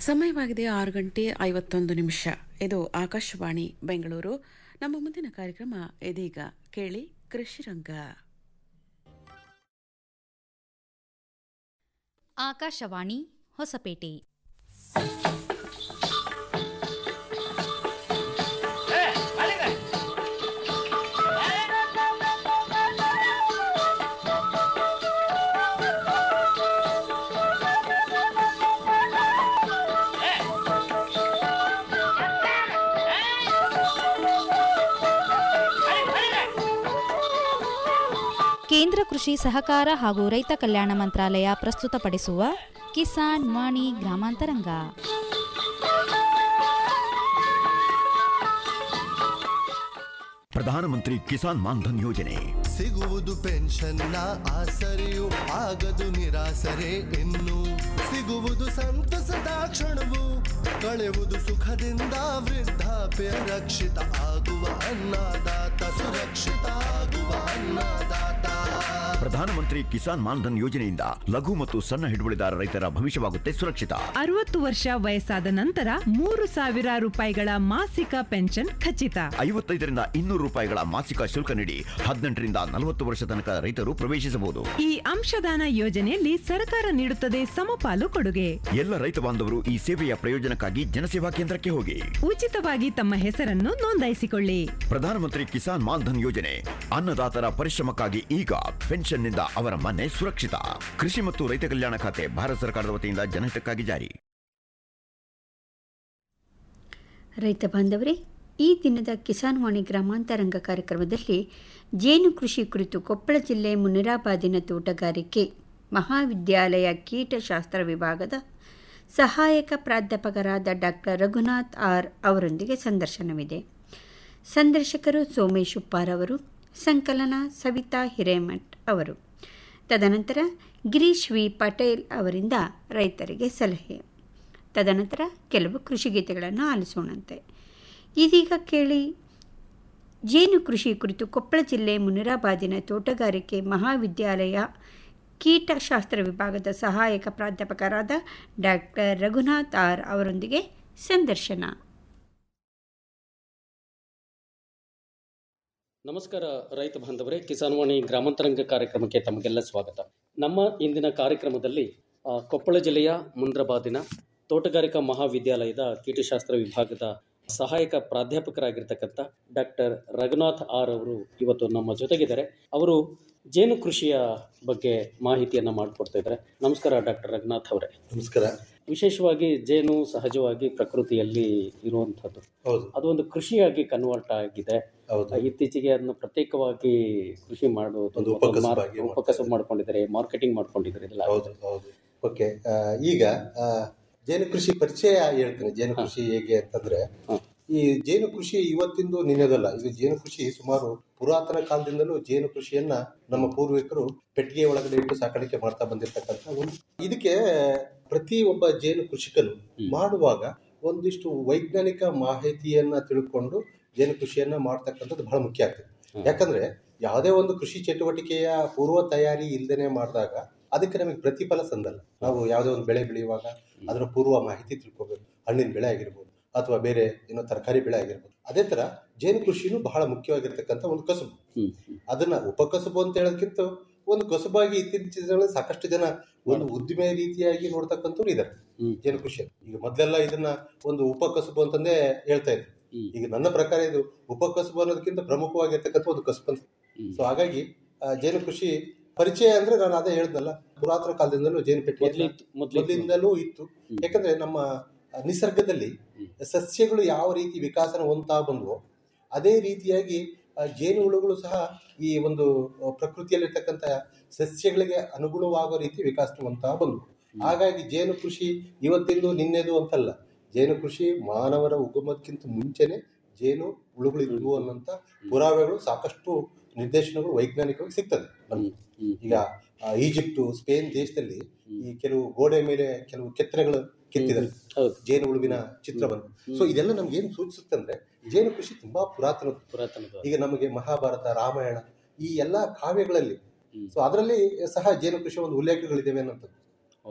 ಸಮಯವಾಗಿದೆ ಆರು ಗಂಟೆ ಐವತ್ತೊಂದು ನಿಮಿಷ ಇದು ಆಕಾಶವಾಣಿ ಬೆಂಗಳೂರು ನಮ್ಮ ಮುಂದಿನ ಕಾರ್ಯಕ್ರಮ ಇದೀಗ ಕೇಳಿ ಕೃಷಿರಂಗ ಆಕಾಶವಾಣಿ ಹೊಸಪೇಟೆ ಕೇಂದ್ರ ಕೃಷಿ ಸಹಕಾರ ಹಾಗೂ ರೈತ ಕಲ್ಯಾಣ ಮಂತ್ರಾಲಯ ಪ್ರಸ್ತುತಪಡಿಸುವ ಕಿಸಾನ್ ವಾಣಿ ಗ್ರಾಮಾಂತರಂಗ ಪ್ರಧಾನಮಂತ್ರಿ ಕಿಸಾನ್ ಮಾನ್ಧನ್ ಯೋಜನೆ ಸಿಗುವುದು ಪೆನ್ಷನ್ನ ಆಸರೆಯು ಆಗದು ನಿರಾಸರೆ ಇನ್ನು ಸಿಗುವುದು ಸಂತಸದ ಕ್ಷಣವು ಕಳೆವುದು ಸುಖದಿಂದ ವೃದ್ಧಾಪ್ಯ ರಕ್ಷಿತ ಆಗುವ ಅನ್ನದಾತ ಸುರಕ್ಷಿತ ಆಗುವ ಅನ್ನದಾತ ಪ್ರಧಾನಮಂತ್ರಿ ಕಿಸಾನ್ ಮಾನ್ಧನ್ ಯೋಜನೆಯಿಂದ ಲಘು ಮತ್ತು ಸಣ್ಣ ಹಿಡುವಳಿದಾರ ರೈತರ ಭವಿಷ್ಯವಾಗುತ್ತೆ ಸುರಕ್ಷಿತ ಅರವತ್ತು ವರ್ಷ ವಯಸ್ಸಾದ ನಂತರ ಮೂರು ಸಾವಿರ ರೂಪಾಯಿಗಳ ಮಾಸಿಕ ಪೆನ್ಷನ್ ಖಚಿತ ಐವತ್ತೈದರಿಂದ ಇನ್ನೂರು ರೂಪಾಯಿಗಳ ಮಾಸಿಕ ಶುಲ್ಕ ನೀಡಿ ಹದಿನೆಂಟರಿಂದ ನಲವತ್ತು ವರ್ಷ ತನಕ ರೈತರು ಪ್ರವೇಶಿಸಬಹುದು ಈ ಅಂಶದಾನ ಯೋಜನೆಯಲ್ಲಿ ಸರ್ಕಾರ ನೀಡುತ್ತದೆ ಸಮಪಾಲು ಕೊಡುಗೆ ಎಲ್ಲ ರೈತ ಬಾಂಧವರು ಈ ಸೇವೆಯ ಪ್ರಯೋಜನಕ್ಕಾಗಿ ಜನಸೇವಾ ಕೇಂದ್ರಕ್ಕೆ ಹೋಗಿ ಉಚಿತವಾಗಿ ತಮ್ಮ ಹೆಸರನ್ನು ನೋಂದಾಯಿಸಿಕೊಳ್ಳಿ ಪ್ರಧಾನಮಂತ್ರಿ ಕಿಸಾನ್ ಮಾನ್ಧನ್ ಯೋಜನೆ ಅನ್ನದಾತರ ಪರಿಶ್ರಮಕ್ಕಾಗಿ ಈಗ ಪೆನ್ಷನ್ನಿಂದ ಅವರ ಮನೆ ಸುರಕ್ಷಿತ ಕೃಷಿ ಮತ್ತು ರೈತ ಕಲ್ಯಾಣ ಖಾತೆ ಭಾರತ ಸರ್ಕಾರದ ವತಿಯಿಂದ ಜನಹಿತಕ್ಕಾಗಿ ಜಾರಿ ರೈತ ಬಾಂಧವರೇ ಈ ದಿನದ ಕಿಸಾನ್ ವಾಣಿ ಗ್ರಾಮಾಂತರಂಗ ಕಾರ್ಯಕ್ರಮದಲ್ಲಿ ಜೇನು ಕೃಷಿ ಕುರಿತು ಕೊಪ್ಪಳ ಜಿಲ್ಲೆ ಮುನಿರಾಬಾದಿನ ತೋಟಗಾರಿಕೆ ಮಹಾವಿದ್ಯಾಲಯ ಕೀಟಶಾಸ್ತ್ರ ವಿಭಾಗದ ಸಹಾಯಕ ಪ್ರಾಧ್ಯಾಪಕರಾದ ಡಾಕ್ಟರ್ ರಘುನಾಥ್ ಆರ್ ಅವರೊಂದಿಗೆ ಸಂದರ್ಶನವಿದೆ ಸಂದರ್ಶಕರು ಸೋಮೇಶ್ ಉಪ್ಪಾರ್ ಅವರು ಸಂಕಲನ ಸವಿತಾ ಹಿರೇಮಠ್ ಅವರು ತದನಂತರ ಗಿರೀಶ್ ವಿ ಪಟೇಲ್ ಅವರಿಂದ ರೈತರಿಗೆ ಸಲಹೆ ತದನಂತರ ಕೆಲವು ಕೃಷಿ ಗೀತೆಗಳನ್ನು ಆಲಿಸೋಣಂತೆ ಇದೀಗ ಕೇಳಿ ಜೇನು ಕೃಷಿ ಕುರಿತು ಕೊಪ್ಪಳ ಜಿಲ್ಲೆ ಮುನಿರಾಬಾದಿನ ತೋಟಗಾರಿಕೆ ಮಹಾವಿದ್ಯಾಲಯ ಕೀಟಶಾಸ್ತ್ರ ವಿಭಾಗದ ಸಹಾಯಕ ಪ್ರಾಧ್ಯಾಪಕರಾದ ಡಾಕ್ಟರ್ ರಘುನಾಥ್ ಆರ್ ಅವರೊಂದಿಗೆ ಸಂದರ್ಶನ ನಮಸ್ಕಾರ ರೈತ ಬಾಂಧವರೇ ಕಿಸಾನ್ವಾಣಿ ಗ್ರಾಮಾಂತರಂಗ ಕಾರ್ಯಕ್ರಮಕ್ಕೆ ತಮಗೆಲ್ಲ ಸ್ವಾಗತ ನಮ್ಮ ಇಂದಿನ ಕಾರ್ಯಕ್ರಮದಲ್ಲಿ ಆ, ಕೊಪ್ಪಳ ಜಿಲ್ಲೆಯ ಮುಂದ್ರಬಾದಿನ ತೋಟಗಾರಿಕಾ ಮಹಾವಿದ್ಯಾಲಯದ ಕೀಟಶಾಸ್ತ್ರ ವಿಭಾಗದ ಸಹಾಯಕ ಪ್ರಾಧ್ಯಾಪಕರಾಗಿರ್ತಕ್ಕಂಥ ಡಾಕ್ಟರ್ ರಘುನಾಥ್ ಆರ್ ಅವರು ಇವತ್ತು ನಮ್ಮ ಜೊತೆಗಿದ್ದಾರೆ ಅವರು ಜೇನು ಕೃಷಿಯ ಬಗ್ಗೆ ಮಾಹಿತಿಯನ್ನು ಮಾಡಿಕೊಡ್ತಾ ಇದ್ದಾರೆ ನಮಸ್ಕಾರ ಡಾಕ್ಟರ್ ರಘುನಾಥ್ ಅವರೇ ನಮಸ್ಕಾರ ವಿಶೇಷವಾಗಿ ಜೇನು ಸಹಜವಾಗಿ ಪ್ರಕೃತಿಯಲ್ಲಿ ಇರುವಂಥದ್ದು ಹೌದು ಅದು ಒಂದು ಕೃಷಿಯಾಗಿ ಕನ್ವರ್ಟ್ ಆಗಿದೆ ಹೌದು ಇತ್ತೀಚೆಗೆ ಅದನ್ನು ಪ್ರತ್ಯೇಕವಾಗಿ ಕೃಷಿ ಮಾಡೋದು ಒಂದು ಮತ್ತು ಉಪಕಸುಬಾಗಿ ಮಾರ್- ಮಾಡ್ತಾ ಉಪಕಸಬು ಇದ್ದಾರೆ. ಮಾಡ್ಕೊಂಡಿದ್ದಾರೆ ಮಾರ್ಕೆಟಿಂಗ್ ಮಾಡ್ಕೊಂಡಿದ್ದಾರೆ ಇದೆಲ್ಲ ಹೌದು ಹೌದು ಓಕೆ ಆ, ಈಗ ಆ, ಜೇನು ಕೃಷಿ ಪರಿಚಯ ಹೇಳ್ತೇನೆ ಜೇನು ಹಾ. ಕೃಷಿ ಹೇಗೆ ಅಂತಂದ್ರೆ ಹಾ. ಈ ಜೇನು ಕೃಷಿ ಇವತ್ತಿಂದು ನಿನ್ನೆದಲ್ಲ ಇದು ಜೇನು ಕೃಷಿ ಸುಮಾರು ಪುರಾತನ ಕಾಲದಿಂದಲೂ ಜೇನು ಕೃಷಿಯನ್ನ ನಮ್ಮ ಪೂರ್ವಿಕರು ಪೆಟ್ಟಿಗೆ ಒಳಗಡೆ ಇಟ್ಟು ಸಾಕಾಣಿಕೆ ಮಾಡ್ತಾ ಬಂದಿರತಕ್ಕಂಥ ಒಂದು ಇದಕ್ಕೆ ಪ್ರತಿ ಒಬ್ಬ ಜೇನು ಕೃಷಿಕನು ಹ್ಮ್. ಮಾಡುವಾಗ ಒಂದಿಷ್ಟು ವೈಜ್ಞಾನಿಕ ಮಾಹಿತಿಯನ್ನ ತಿಳ್ಕೊಂಡು ಜೇನು ಕೃಷಿಯನ್ನ ಮಾಡ್ತಕ್ಕಂಥದ್ದು ಬಹಳ ಮುಖ್ಯ ಆಗ್ತದೆ ಹ್ಮ್. ಯಾಕಂದ್ರೆ ಯಾವುದೇ ಒಂದು ಕೃಷಿ ಚಟುವಟಿಕೆಯ ಪೂರ್ವ ತಯಾರಿ ಇಲ್ದೇನೆ ಮಾಡಿದಾಗ ಅದಕ್ಕೆ ನಮಗೆ ಪ್ರತಿಫಲ ಸಂದಲ್ಲ ನಾವು ಯಾವುದೇ ಒಂದು ಬೆಳೆ ಬೆಳೆಯುವಾಗ ಅದರ ಪೂರ್ವ ಮಾಹಿತಿ ತಿಳ್ಕೊಬೇಕು ಹಣ್ಣಿನ ಬೆಳೆ ಆಗಿರ್ಬೋದು ಅಥವಾ ಬೇರೆ ಏನೋ ತರಕಾರಿ ಬೆಳೆ ಆಗಿರ್ಬೋದು ಅದೇ ತರ ಜೇನು ಕೃಷಿನೂ ಬಹಳ ಮುಖ್ಯವಾಗಿರ್ತಕ್ಕಂಥ ಒಂದು ಕಸುಬು ಹ್ಮ್. ಅದನ್ನ ಉಪಕಸುಬು ಅಂತ ಹೇಳೋದಕ್ಕಿಂತ ಒಂದು ಕಸುಬಾಗಿ ಇತ್ತೀಚಿನ ದಿನಗಳಲ್ಲಿ ಸಾಕಷ್ಟು ಜನ ಒಂದು ಉದ್ದಿಮೆ ರೀತಿಯಾಗಿ ನೋಡ್ತಕ್ಕಂಥವ್ರು ಇದ್ದಾರೆ ಹ್ಮ್. ಜೇನು ಕೃಷಿ ಈಗ ಮೊದಲೆಲ್ಲ ಇದನ್ನ ಒಂದು ಉಪಕಸುಬು ಅಂತಂದೇ ಹೇಳ್ತಾ ಇದ್ರು ಹ್ಮ್. ಈಗ ನನ್ನ ಪ್ರಕಾರ ಇದು ಉಪಕಸುಬು ಅನ್ನೋದಕ್ಕಿಂತ ಪ್ರಮುಖವಾಗಿರ್ತಕ್ಕಂಥ ಒಂದು ಕಸುಬು ಅಂತ ಹ್ಮ್. ಸೊ ಹಾಗಾಗಿ ಆ, ಜೇನು ಕೃಷಿ ಪರಿಚಯ ಅಂದ್ರೆ ನಾನು ಅದೇ ಹೇಳ್ದಲ್ಲ ಪುರಾತನ ಕಾಲದಿಂದಲೂ ಜೇನು ಪೆಟ್ಟಿಗೆ ಮೊದ್ಲಿತ್ತು ಮೊದ್ಲಿತ್ತು ಮೊದಲಿಂದಲೂ ಇತ್ತು ಹ್ಮ್. ಯಾಕಂದ್ರೆ ನಮ್ಮ ನಿಸರ್ಗದಲ್ಲಿ ಹ್ಮ್. ಸಸ್ಯಗಳು ಯಾವ ರೀತಿ ವಿಕಾಸನ ಹೊಂದ್ತಾ ಬಂದವೋ ಅದೇ ರೀತಿಯಾಗಿ ಆ, ಜೇನು ಹುಳುಗಳು ಸಹ ಈ ಒಂದು ಆ, ಪ್ರಕೃತಿಯಲ್ಲಿರ್ತಕ್ಕಂಥ ಸಸ್ಯಗಳಿಗೆ ಅನುಗುಣವಾಗೋ ರೀತಿ ವಿಕಾಸ ಹೊಂದ್ತಾ ಬಂದವು ಹಾಗಾಗಿ ಜೇನು ಕೃಷಿ ಇವತ್ತಿಂದು ನಿನ್ನೆದು ಅಂತಲ್ಲ ಜೇನು ಕೃಷಿ ಮಾನವರ ಉಗಮಕ್ಕಿಂತ ಮುಂಚೆನೆ ಜೇನು ಹುಳುಗಳು ಇದ್ವು ಅನ್ನೋಂಥ ಪುರಾವೆಗಳು ಸಾಕಷ್ಟು ನಿರ್ದೇಶನಗಳು ವೈಜ್ಞಾನಿಕವಾಗಿ ಸಿಗ್ತದೆ ನಮ್ಗೆ ಹ್ಮ್. ಈಗ ಆ, ಈಜಿಪ್ಟು ಸ್ಪೇನ್ ದೇಶದಲ್ಲಿ ಹ್ಮ್. ಈ ಕೆಲವು ಗೋಡೆ ಮೇಲೆ ಕೆಲವು ಕೆತ್ತನೆಗಳು ಕೆತ್ತಿದ್ದಾರೆ ಹೌದು ಜೇನು ಹುಳುವಿನ ಚಿತ್ರವನ್ನು ಹ್ಮ್. ಸೊ ಇದೆಲ್ಲ ನಮ್ಗೆ ಏನು ಸೂಚಿಸುತ್ತೆ ಅಂದ್ರೆ ಜೇನು ಕೃಷಿ ತುಂಬಾ ಪುರಾತನ ಪುರಾತನದ ಈಗ ನಮಗೆ ಮಹಾಭಾರತ ರಾಮಾಯಣ ಈ ಎಲ್ಲಾ ಕಾವ್ಯಗಳಲ್ಲಿ ಹ್ಮ್. ಸೊ ಅದರಲ್ಲಿ ಸಹ ಜೇನು ಕೃಷಿ ಒಂದು ಉಲ್ಲೇಖಗಳಿದ್ದಾವೆ ಅನ್ನೋಂಥದ್ದು ಓಹೋ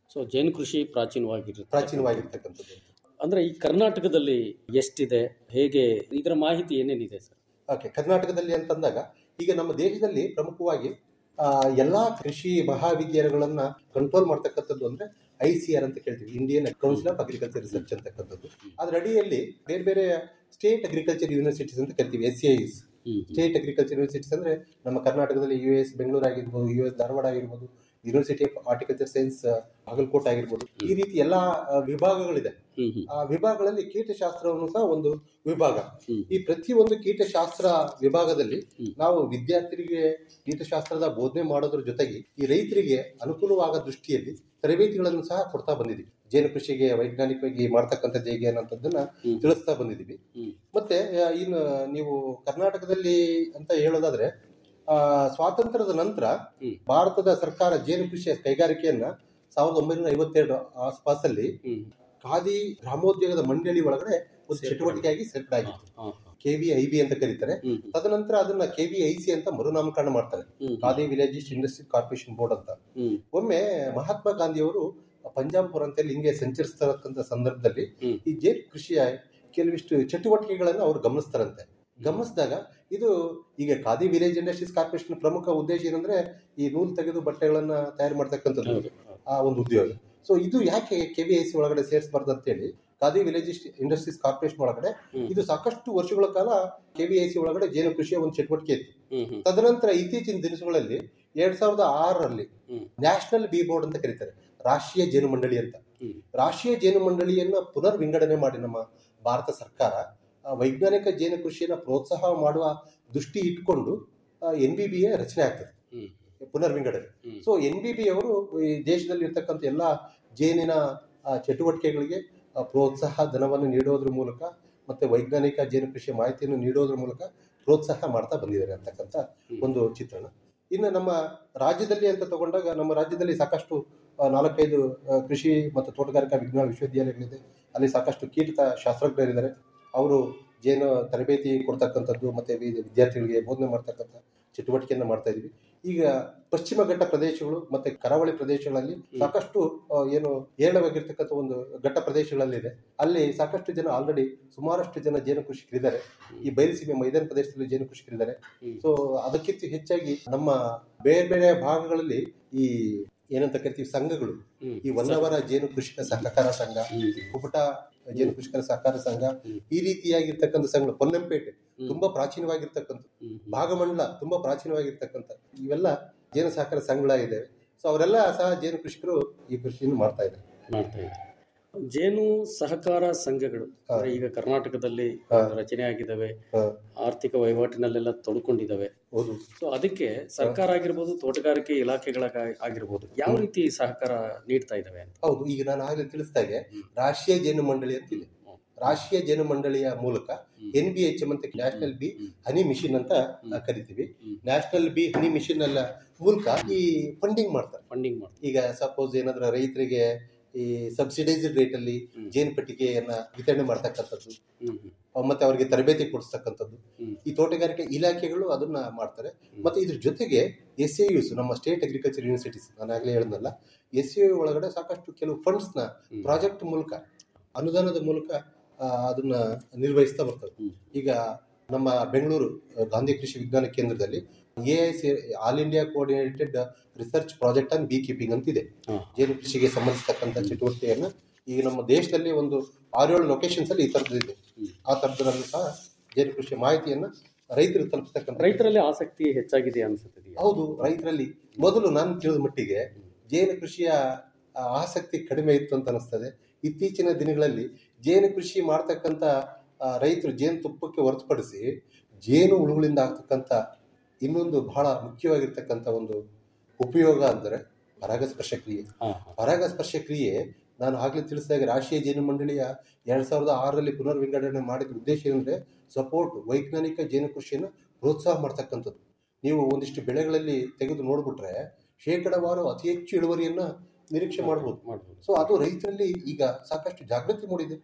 ಸೊ ಜೇನು ಕೃಷಿ ಪ್ರಾಚೀನವಾಗಿರುತ್ತೆ ಪ್ರಾಚೀನವಾಗಿರ್ತಕ್ಕಂಥದ್ದು ಅಂದ್ರೆ ಈ ಕರ್ನಾಟಕದಲ್ಲಿ ಎಷ್ಟಿದೆ ಹೇಗೆ ಇದರ ಮಾಹಿತಿ ಏನೇನಿದೆ ಸರ್ ಓಕೆ ಕರ್ನಾಟಕದಲ್ಲಿ ಅಂತಂದಾಗ ಈಗ ನಮ್ಮ ದೇಶದಲ್ಲಿ ಪ್ರಮುಖವಾಗಿ ಆ, ಎಲ್ಲಾ ಕೃಷಿ ಮಹಾವಿದ್ಯಾಲಯಗಳನ್ನ ಕಂಟ್ರೋಲ್ ಮಾಡ್ತಕ್ಕಂಥದ್ದು ಅಂದ್ರೆ ಐ ಸಿ ಆರ್ ಅಂತ ಕೇಳ್ತೀವಿ Indian council of agriculture research ಅಂತಕ್ಕಂಥದ್ದು ಅದ್ರ ಅಡಿಯಲ್ಲಿ ಬೇರೆ ಬೇರೆ ಸ್ಟೇಟ್ ಅಗ್ರಿಕಲ್ಚರ್ ಯೂನಿವರ್ಸಿಟೀಸ್ ಅಂತ ಕರಿತೀವಿ S C Is state agriculture universities ಅಂದ್ರೆ ನಮ್ಮ ಕರ್ನಾಟಕದಲ್ಲಿ ಯು ಎಸ್ ಬೆಂಗಳೂರು ಆಗಿರ್ಬೋದು ಯು ಎಸ್ ಧಾರವಾಡ ಆಗಿರ್ಬೋದು university of horticulture science Bagalkot ಆಗಿರ್ಬೋದು ಈ ರೀತಿ ಎಲ್ಲಾ ಆ, ವಿಭಾಗಗಳಿದೆ ಆ ವಿಭಾಗಗಳಲ್ಲಿ ಕೀಟಶಾಸ್ತ್ರವನ್ನು ಸಹ ಒಂದು ವಿಭಾಗ ಈ ಪ್ರತಿಯೊಂದು ಕೀಟಶಾಸ್ತ್ರ ವಿಭಾಗದಲ್ಲಿ ನಾವು ವಿದ್ಯಾರ್ಥಿಗಳಿಗೆ ಕೀಟಶಾಸ್ತ್ರದ ಬೋಧನೆ ಮಾಡೋದ್ರ ಜೊತೆಗೆ ಈ ರೈತರಿಗೆ ಅನುಕೂಲವಾದ ದೃಷ್ಟಿಯಲ್ಲಿ ತರಬೇತಿಗಳನ್ನು ಸಹ ಕೊಡ್ತಾ ಬಂದಿದ್ದೀವಿ ಜೇನು ಕೃಷಿಗೆ ವೈಜ್ಞಾನಿಕವಾಗಿ ಮಾಡ್ತಕ್ಕಂಥದ್ದು ಹೇಗೆ ಅನ್ನೋಂಥದ್ದನ್ನ ತಿಳಿಸ್ತಾ ಬಂದಿದ್ದೀವಿ ಮತ್ತೆ ಆ, ಇನ್ನು ನೀವು ಕರ್ನಾಟಕದಲ್ಲಿ ಅಂತ ಹೇಳೋದಾದ್ರೆ ಆ, ಸ್ವಾತಂತ್ರ್ಯದ ನಂತರ ಭಾರತದ ಸರ್ಕಾರ ಜೇನು ಕೃಷಿಯ ಕೈಗಾರಿಕೆಯನ್ನ ಸಾವಿರದ ಒಂಬೈನೂರ ಐವತ್ತೆರಡು ಆಸ್ಪಾಸಲ್ಲಿ ಖಾದಿ ಗ್ರಾಮೋದ್ಯೋಗದ ಮಂಡಳಿ ಒಳಗಡೆ ಒಂದು ಚಟುವಟಿಕೆಯಾಗಿ ಸೇರ್ಪಡೆಯಾಗಿತ್ತು ಕೆ ವಿ ಐ ಬಿ ಅಂತ ಕರೀತಾರೆ ತದನಂತರ ಅದನ್ನ ಕೆ ವಿ ಐ ಸಿ ಅಂತ ಮರುನಾಮಕರಣ ಮಾಡ್ತಾರೆ Khadi village industry corporation board ಅಂತ ಒಮ್ಮೆ ಮಹಾತ್ಮ ಗಾಂಧಿಯವರು ಪಂಜಾಬ್ ಪ್ರಾಂತ್ಯದಲ್ಲಿ ಹಿಂಗೆ ಸಂಚರಿಸ್ತಕ್ಕಂಥ ಸಂದರ್ಭದಲ್ಲಿ ಈ ಜೇನು ಕೃಷಿಯ ಕೆಲವಿಷ್ಟು ಚಟುವಟಿಕೆಗಳನ್ನು ಅವರು ಗಮನಿಸ್ತಾರಂತೆ ಗಮನಿಸಿದಾಗ ಇದು ಈಗ ಖಾದಿ ವಿಲೇಜ್ ಇಂಡಸ್ಟ್ರೀಸ್ ಕಾರ್ಪೊರೇಷನ್ ಪ್ರಮುಖ ಉದ್ದೇಶ ಏನಂದ್ರೆ ಈ ನೂಲು ತೆಗೆದು ಬಟ್ಟೆಗಳನ್ನ ತಯಾರು ಮಾಡ್ತಕ್ಕಂಥದ್ದು ಆ ಒಂದು ಉದ್ಯೋಗ ಸೊ ಇದು ಯಾಕೆ ಕೆ ವಿ ಐ ಸಿ ಒಳಗಡೆ ಸೇರಿಸಬಾರ್ದು ಅಂತೇಳಿ ಖಾದಿ ವಿಲೇಜ್ ಇಂಡಸ್ಟ್ರೀಸ್ ಕಾರ್ಪೊರೇಷನ್ ಒಳಗಡೆ ಇದು ಸಾಕಷ್ಟು ವರ್ಷಗಳ ಕಾಲ ಕೆ ವಿ ಐ ಸಿ ಒಳಗಡೆ ಜೇನು ಕೃಷಿಯ ಒಂದು ಚಟುವಟಿಕೆ ಇತ್ತು ತದನಂತರ ಇತ್ತೀಚಿನ ದಿನಗಳಲ್ಲಿ ಎರಡ್ ಸಾವಿರದ ಆರರಲ್ಲಿ ನ್ಯಾಷನಲ್ ಬಿ ಬೋರ್ಡ್ ಅಂತ ಕರೀತಾರೆ ರಾಷ್ಟ್ರೀಯ ಜೇನು ಮಂಡಳಿ ಅಂತ ರಾಷ್ಟ್ರೀಯ ಜೇನು ಮಂಡಳಿಯನ್ನ ಪುನರ್ ವಿಂಗಡಣೆ ಮಾಡಿ ನಮ್ಮ ಭಾರತ ಸರ್ಕಾರ ಆ, ವೈಜ್ಞಾನಿಕ ಜೇನು ಕೃಷಿಯನ್ನ ಪ್ರೋತ್ಸಾಹ ಮಾಡುವ ದೃಷ್ಟಿ ಇಟ್ಕೊಂಡು ಎನ್ ಬಿ ಬಿ ಎ ರಚನೆ ಆಗ್ತದೆ ಪುನರ್ ವಿಂಗಡಣೆ ಸೊ ಎನ್ ಬಿ ಬಿ ಅವರು ಈ ದೇಶದಲ್ಲಿ ಇರ್ತಕ್ಕಂಥ ಎಲ್ಲ ಜೇನಿನ ಆ, ಚಟುವಟಿಕೆಗಳಿಗೆ ಆ, ಪ್ರೋತ್ಸಾಹ ಧನವನ್ನು ನೀಡೋದ್ರ ಮೂಲಕ ಮತ್ತೆ ವೈಜ್ಞಾನಿಕ ಜೇನು ಕೃಷಿಯ ಮಾಹಿತಿಯನ್ನು ನೀಡೋದ್ರ ಮೂಲಕ ಪ್ರೋತ್ಸಾಹ ಮಾಡ್ತಾ ಬಂದಿದ್ದಾರೆ ಅಂತಕ್ಕಂಥ ಒಂದು ಚಿತ್ರಣ ಇನ್ನು ನಮ್ಮ ರಾಜ್ಯದಲ್ಲಿ ಅಂತ ತಗೊಂಡಾಗ ನಮ್ಮ ರಾಜ್ಯದಲ್ಲಿ ಸಾಕಷ್ಟು ಆ, ನಾಲ್ಕೈದು ಆ, ಕೃಷಿ ಮತ್ತು ತೋಟಗಾರಿಕಾ ವಿಜ್ಞಾನ ವಿಶ್ವವಿದ್ಯಾಲಯಗಳಿದೆ ಅಲ್ಲಿ ಸಾಕಷ್ಟು ಕೀಟ ಶಾಸ್ತ್ರಜ್ಞರಿದ್ದಾರೆ ಅವರು ಜೇನು ತರಬೇತಿ ಕೊಡ್ತಕ್ಕಂಥದ್ದು ಮತ್ತೆ ವಿ- ವಿದ್ಯಾರ್ಥಿಗಳಿಗೆ ಬೋಧನೆ ಮಾಡ್ತಕ್ಕಂಥ ಚಟುವಟಿಕೆಯನ್ನು ಮಾಡ್ತಾ ಇದೀವಿ ಈಗ ಪಶ್ಚಿಮ ಘಟ್ಟ ಪ್ರದೇಶಗಳು ಮತ್ತೆ ಕರಾವಳಿ ಪ್ರದೇಶಗಳಲ್ಲಿ ಸಾಕಷ್ಟು ಆ, ಏನು ಹೇರಳವಾಗಿರ್ತಕ್ಕಂಥ ಒಂದು ಘಟ್ಟ ಪ್ರದೇಶಗಳಲ್ಲಿದೆ ಅಲ್ಲಿ ಸಾಕಷ್ಟು ಜನ ಆಲ್ರೆಡಿ ಸುಮಾರಷ್ಟು ಜನ ಜೇನು ಕೃಷಿಕರಿದ್ದಾರೆ ಈ ಬಯಲುಸೀಮೆ ಮೈದಾನ ಪ್ರದೇಶದಲ್ಲಿ ಜೇನು ಕೃಷಿಕರಿದ್ದಾರೆ ಸೊ ಅದಕ್ಕಿಂತ ಹೆಚ್ಚಾಗಿ ನಮ್ಮ ಬೇರೆ ಬೇರೆ ಭಾಗಗಳಲ್ಲಿ ಈ ಏನಂತ ಕರಿತೀವಿ ಸಂಘಗಳು ಈ ಹೊನ್ನವರ ಜೇನು ಕೃಷಿಕ ಸಹಕಾರ ಸಂಘ ಕುಪಟ ಜೇನು ಕೃಷಿಕರ ಸಹಕಾರ ಸಂಘ ಈ ರೀತಿಯಾಗಿರ್ತಕ್ಕಂಥ ಸಂಘಗಳು ಪೊನ್ನಂಪೇಟೆ ತುಂಬಾ ಪ್ರಾಚೀನವಾಗಿರ್ತಕ್ಕಂಥ ಭಾಗಮಂಡಲ ತುಂಬಾ ಪ್ರಾಚೀನವಾಗಿರ್ತಕ್ಕಂಥ ಇವೆಲ್ಲ ಜೇನು ಸಹಕಾರ ಸಂಘಗಳಾಗಿದ್ದಾವೆ ಸೊ ಅವರೆಲ್ಲ ಸಹ ಜೇನು ಕೃಷಿಕರು ಈ ಕೃಷಿಯನ್ನು ಮಾಡ್ತಾ ಇದ್ದಾರೆ ಮಾಡ್ತಾ ಇದ್ದಾರೆ ಜೇನು ಸಹಕಾರ ಸಂಘಗಳು ಅಂದ್ರೆ ಈಗ ಕರ್ನಾಟಕದಲ್ಲಿ ರಚನೆ ಆಗಿದ್ದಾವೆ ಆರ್ಥಿಕ ವಹಿವಾಟಿನಲ್ಲೆಲ್ಲ ತೊಡ್ಕೊಂಡಿದ್ದಾವೆ ಹೌದು ಸೊ ಅದಕ್ಕೆ ಸರ್ಕಾರ ಆಗಿರ್ಬೋದು ತೋಟಗಾರಿಕೆ ಇಲಾಖೆಗಳ ಆಗಿರ್ಬೋದು ಯಾವ ರೀತಿ ಸಹಕಾರ ನೀಡ್ತಾ ಇದ್ದಾವೆ ಅಂತ ಹೌದು ಈಗ ನಾನು ಆಗಲೇ ತಿಳಿಸ್ದಾಗೆ ರಾಷ್ಟ್ರೀಯ ಜೇನು ಮಂಡಳಿ ಅಂತಿದೆ ರಾಷ್ಟ್ರೀಯ ಜೇನು ಮಂಡಳಿಯ ಮೂಲಕ ಎನ್ ಬಿ ಎಚ್ ಎಂ ಅಂತ ನ್ಯಾಷನಲ್ ಬಿ ಹನಿ ಮಿಷನ್ ಅಂತ ಆ, ಕರಿತೀವಿ ನ್ಯಾಷನಲ್ ಬಿ ಹನಿ ಮಿಷನ್ ಅಲ್ಲ ಮೂಲಕ ಈ ಫಂಡಿಂಗ್ ಮಾಡ್ತಾರೆ ಫಂಡಿಂಗ್ ಮಾಡ್ತಾರೆ ಈಗ ಸಪೋಸ್ ಏನಾದ್ರೂ ರೈತರಿಗೆ ಈ ಸಬ್ಸಿಡೈಸ್ಡ್ ರೇಟ್ ಅಲ್ಲಿ ಜೇನು ಪೆಟ್ಟಿಗೆಯನ್ನ ವಿತರಣೆ ಮಾಡ್ತಕ್ಕಂಥದ್ದು ಅಹ್ ಮತ್ತೆ ಅವರಿಗೆ ತರಬೇತಿ ಕೊಡಿಸ್ತಕ್ಕಂಥದ್ದು ಈ ತೋಟಗಾರಿಕೆ ಇಲಾಖೆಗಳು ಅದನ್ನ ಮಾಡ್ತಾರೆ ಮತ್ತೆ ಇದ್ರ ಜೊತೆಗೆ ಎಸ್ ಎ ಯುಸ್ ನಮ್ಮ ಸ್ಟೇಟ್ ಅಗ್ರಿಕಲ್ಚರ್ ಯೂನಿವರ್ಸಿಟೀಸ್ ನಾನು ಆಗ್ಲೇ ಹೇಳಿದ್ನಲ್ಲ ಎಸ್ ಎ ಒಳಗಡೆ ಸಾಕಷ್ಟು ಕೆಲವು ಫಂಡ್ಸ್ ನ ಪ್ರಾಜೆಕ್ಟ್ ಮೂಲಕ ಅನುದಾನದ ಮೂಲಕ ಆ, ಅದನ್ನ ನಿರ್ವಹಿಸ್ತಾ ಬರ್ತವೆ ಈಗ ನಮ್ಮ ಬೆಂಗಳೂರು ಆ, ಗಾಂಧಿ ಕೃಷಿ ವಿಜ್ಞಾನ ಕೇಂದ್ರದಲ್ಲಿ A I C all India coordinated research project on bee keeping ಅಂತ ಇದೆ ಜೇನು ಕೃಷಿಗೆ ಸಂಬಂಧಿಸತಕ್ಕಂಥ ಚಟುವಟಿಕೆಯನ್ನ ಈಗ ನಮ್ಮ ದೇಶದಲ್ಲಿ ಒಂದು ಆರೇಳು ಲೊಕೇಶನ್ಸ್ ಅಲ್ಲಿ ಈ ಥರದ್ದು ಇದೆ ಆ ಥರದ್ರಲ್ಲೂ ಸಹ ಜೇನು ಕೃಷಿಯ ಮಾಹಿತಿಯನ್ನ ರೈತರು ತಲುಪಿಸ್ತಕ್ಕಂಥ ರೈತರಲ್ಲಿ ಆಸಕ್ತಿ ಹೆಚ್ಚಾಗಿದೆ ಅನ್ಸುತ್ತೆ ಹೌದು ರೈತರಲ್ಲಿ ಮೊದಲು ನಾನು ತಿಳಿದ ಮಟ್ಟಿಗೆ ಜೇನು ಕೃಷಿಯ ಆ, ಆಸಕ್ತಿ ಕಡಿಮೆ ಇತ್ತು ಅಂತ ಅನಿಸ್ತದೆ ಇತ್ತೀಚಿನ ದಿನಗಳಲ್ಲಿ ಜೇನು ಕೃಷಿ ಮಾಡ್ತಕ್ಕಂಥ ಆ, ರೈತರು ಜೇನು ತುಪ್ಪಕ್ಕೆ ಹೊರತುಪಡಿಸಿ ಜೇನು ಹುಳುಗಳಿಂದ ಆಗ್ತಕ್ಕಂಥ ಇನ್ನೊಂದು ಬಹಳ ಮುಖ್ಯವಾಗಿರ್ತಕ್ಕಂಥ ಒಂದು ಉಪಯೋಗ ಅಂದರೆ ಪರಾಗಸ್ಪರ್ಶ ಕ್ರಿಯೆ ಪರಾಗಸ್ಪರ್ಶ ಕ್ರಿಯೆ ನಾನು ಆಗ್ಲೇ ತಿಳಿಸಿದಾಗ ರಾಷ್ಟ್ರೀಯ ಜೇನು ಮಂಡಳಿಯ ಎರಡ್ ಸಾವಿರದ ಆರರಲ್ಲಿ ಪುನರ್ ವಿಂಗಡಣೆ ಮಾಡಿದ ಉದ್ದೇಶ ಏನಂದ್ರೆ ಸಪೋರ್ಟ್ ವೈಜ್ಞಾನಿಕ ಜೇನು ಕೃಷಿಯನ್ನು ಪ್ರೋತ್ಸಾಹ ಮಾಡ್ತಕ್ಕಂಥದ್ದು ನೀವು ಒಂದಿಷ್ಟು ಬೆಳೆಗಳಲ್ಲಿ ತೆಗೆದು ನೋಡ್ಬಿಟ್ರೆ ಶೇಕಡವಾರು ಅತಿ ಹೆಚ್ಚು ಇಳುವರಿಯನ್ನ ನಿರೀಕ್ಷೆ ಮಾಡಬಹುದು ಸೊ ಅದು ರೈತರಲ್ಲಿ ಈಗ ಸಾಕಷ್ಟು ಜಾಗೃತಿ ಮೂಡಿದೆ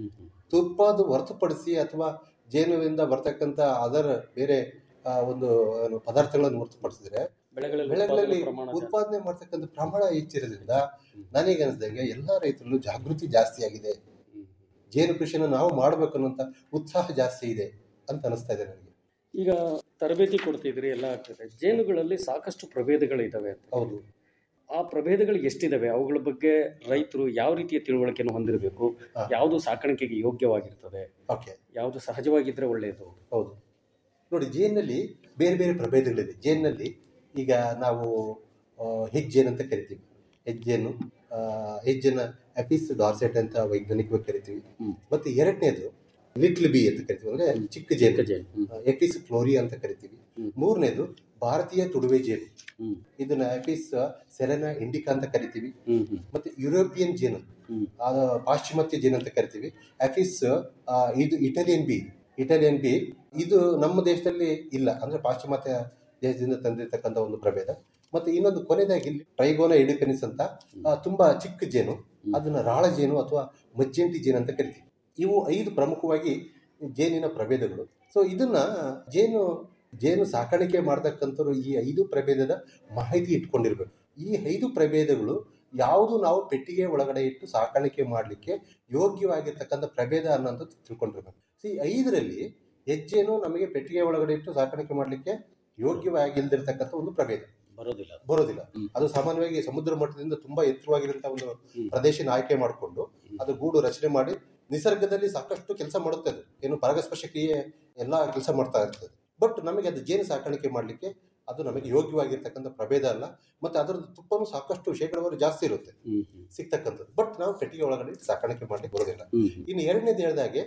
ತುಪ್ಪದ ಹೊರತುಪಡಿಸಿ ಅಥವಾ ಜೇನುವಿಂದ ಬರ್ತಕ್ಕಂಥ ಅದರ್ ಬೇರೆ ಆ, ಒಂದು ಏನು ಪದಾರ್ಥಗಳನ್ನು ಹೊರತುಪಡಿಸಿದ್ರೆ ಬೆಳೆಗಳಲ್ಲಿ ಬೆಳೆಗಳಲ್ಲಿ ಉತ್ಪಾದನೆ ಪ್ರಮಾಣ ಜಾಸ್ತಿ. ಉತ್ಪಾದನೆ ಮಾಡ್ತಕ್ಕಂಥ ಪ್ರಮಾಣ ಹೆಚ್ಚಿರೋದ್ರಿಂದ ನನಗೆ ಅನಿಸ್ದಂಗೆ ಎಲ್ಲ ರೈತರಲ್ಲೂ ಜಾಗೃತಿ ಜಾಸ್ತಿ ಆಗಿದೆ ಜೇನು ಕೃಷಿನ ನಾವು ಮಾಡ್ಬೇಕು ಅನ್ನೋಂಥ ಉತ್ಸಾಹ ಜಾಸ್ತಿ ಇದೆ ಅಂತ ಅನಿಸ್ತಾ ಇದೆ ನನಗೆ ಈಗ ತರಬೇತಿ ಕೊಡ್ತಿದ್ರಿ ಎಲ್ಲ ಆಗ್ತದೆ ಜೇನುಗಳಲ್ಲಿ ಸಾಕಷ್ಟು ಪ್ರಭೇದಗಳಿದ್ದಾವೆ ಅಂತ ಹೌದು ಆ ಪ್ರಭೇದಗಳು ಎಷ್ಟಿದಾವೆ ಅವುಗಳ ಬಗ್ಗೆ ರೈತರು ಯಾವ ರೀತಿಯ ತಿಳುವಳಿಕೆಯನ್ನು ಹೊಂದಿರಬೇಕು ಹಾ. ಯಾವುದು ಸಾಕಾಣಿಕೆಗೆ ಯೋಗ್ಯವಾಗಿರ್ತದೆ ಓಕೆ ಯಾವುದು ಸಹಜವಾಗಿದ್ರೆ ಒಳ್ಳೆಯದು ಹೌದು ನೋಡಿ ಜೇನಲ್ಲಿ ಬೇರೆ ಬೇರೆ ಪ್ರಭೇದಗಳಿದೆ ಜೇನಲ್ಲಿ ಈಗ ನಾವು ಆ, ಹೆಜ್ಜೇನು ಅಂತ ಕರಿತೀವಿ ಹೆಜ್ಜೇನು ಆ, ಹೆಜ್ಜೆನ ಅಪಿಸ್ ಡಾರ್ಸೆಟ್ ಅಂತ ವೈಜ್ಞಾನಿಕವಾಗಿ ಕರಿತೀವಿ ಹ್ಮ್. ಮತ್ತೆ ಎರಡನೇದು ಲಿಟ್ಲ್ ಬಿ ಅಂತ ಕರಿತೀವಿ ಅಂದ್ರೆ ಚಿಕ್ಕ ಜೇನು ಚಿಕ್ಕ ಜೇನು. ಹ್ಮ್. ಎಪಿಸ್ ಫ್ಲೋರಿ ಅಂತ ಕರಿತೀವಿ ಹ್ಮ್. ಮೂರನೇದು ಭಾರತೀಯ ತುಡುವೆ ಜೇನು ಹ್ಮ್. ಇದನ್ನ ಎಪಿಸ್ ಸೆರೆನಾ ಇಂಡಿಕಾ ಅಂತ ಕರಿತೀವಿ ಹ್ಮ್ ಹ್ಮ್ ಮತ್ತೆ ಯುರೋಪಿಯನ್ ಜೇನು ಹ್ಮ್. ಆ, ಪಾಶ್ಚಿಮಾತ್ಯ ಜೇನು ಅಂತ ಕರಿತೀವಿ ಅಫಿಸ್ ಆ, ಇದು ಇಟಾಲಿಯನ್ ಬಿ ಇಟಾಲಿಯನ್ ಬಿ ಇದು ನಮ್ಮ ದೇಶದಲ್ಲಿ ಇಲ್ಲ ಅಂದ್ರೆ ಪಾಶ್ಚಿಮಾತ್ಯ ದೇಶದಿಂದ ತಂದಿರತಕ್ಕಂಥ ಒಂದು ಪ್ರಭೇದ ಮತ್ತೆ ಇನ್ನೊಂದು ಕೊನೆಯದಾಗಿ ಟ್ರೈಗೋನ ಎಡಿಕನಿಸ್ ಅಂತ ಆ, ತುಂಬಾ ಚಿಕ್ಕ ಜೇನು ಅದನ್ನ ರಾಳ ಜೇನು ಅಥವಾ ಮಜ್ಜಂಟಿ ಜೇನು ಅಂತ ಕರಿತೀವಿ ಇವು ಐದು ಪ್ರಮುಖವಾಗಿ ಜೇನಿನ ಪ್ರಭೇದಗಳು ಸೊ ಇದನ್ನ ಜೇನು ಜೇನು ಸಾಕಾಣಿಕೆ ಮಾಡ್ತಕ್ಕಂಥವ್ರು ಈ ಐದು ಪ್ರಭೇದದ ಮಾಹಿತಿ ಇಟ್ಕೊಂಡಿರ್ಬೇಕು ಈ ಐದು ಪ್ರಭೇದಗಳು ಯಾವುದು ನಾವು ಪೆಟ್ಟಿಗೆ ಒಳಗಡೆ ಇಟ್ಟು ಸಾಕಾಣಿಕೆ ಮಾಡಲಿಕ್ಕೆ ಯೋಗ್ಯವಾಗಿರ್ತಕ್ಕಂಥ ಪ್ರಭೇದ ಅನ್ನೋಂಥದ್ದು ತಿಳ್ಕೊಂಡಿರ್ಬೇಕು ಸೊ ಈ ಐದರಲ್ಲಿ ಹೆಜ್ಜೆನು ನಮಗೆ ಪೆಟ್ಟಿಗೆ ಒಳಗಡೆ ಇಟ್ಟು ಸಾಕಾಣಿಕೆ ಮಾಡಲಿಕ್ಕೆ ಯೋಗ್ಯವಾಗಿಲ್ದಿರ್ತಕ್ಕಂಥ ಒಂದು ಪ್ರಭೇದ ಬರೋದಿಲ್ಲ ಬರೋದಿಲ್ಲ ಹ್ಮ್. ಅದು ಸಾಮಾನ್ಯವಾಗಿ ಸಮುದ್ರ ಮಟ್ಟದಿಂದ ತುಂಬಾ ಎತ್ತರವಾಗಿರುವಂತಹ ಒಂದು ಹ್ಮ್. ಪ್ರದೇಶನ ಆಯ್ಕೆ ಮಾಡಿಕೊಂಡು ಅದು ಗೂಡು ರಚನೆ ಮಾಡಿ ನಿಸರ್ಗದಲ್ಲಿ ಸಾಕಷ್ಟು ಕೆಲಸ ಮಾಡುತ್ತೆ ಅದು ಏನು ಪರಾಗಸ್ಪರ್ಶ ಕ್ರಿಯೆ ಎಲ್ಲ ಕೆಲಸ ಮಾಡ್ತಾ ಇರ್ತದೆ ಬಟ್ ನಮಗೆ ಅದು ಜೇನು ಸಾಕಾಣಿಕೆ ಮಾಡಲಿಕ್ಕೆ ಅದು ನಮಗೆ ಯೋಗ್ಯವಾಗಿರ್ತಕ್ಕಂಥ ಪ್ರಭೇದ ಅಲ್ಲ ಮತ್ತೆ ಅದರದ್ದು ತುಪ್ಪನೂ ಸಾಕಷ್ಟು ಶೇಕಡವಾರು ಜಾಸ್ತಿ ಇರುತ್ತೆ ಹ್ಮ್ ಹ್ಮ್ ಸಿಗ್ತಕ್ಕಂಥದ್ದು ಬಟ್ ನಾವು ಪೆಟ್ಟಿಗೆ ಒಳಗಡೆ ಇಟ್ಟು ಸಾಕಾಣಿಕೆ ಮಾಡ್ಲಿಕ್ಕೆ ಬರೋದಿಲ್ಲ ಹ್ಮ್ ಇನ್ನು ಎರಡನೇದು ಹೇಳಿದಾಗೆ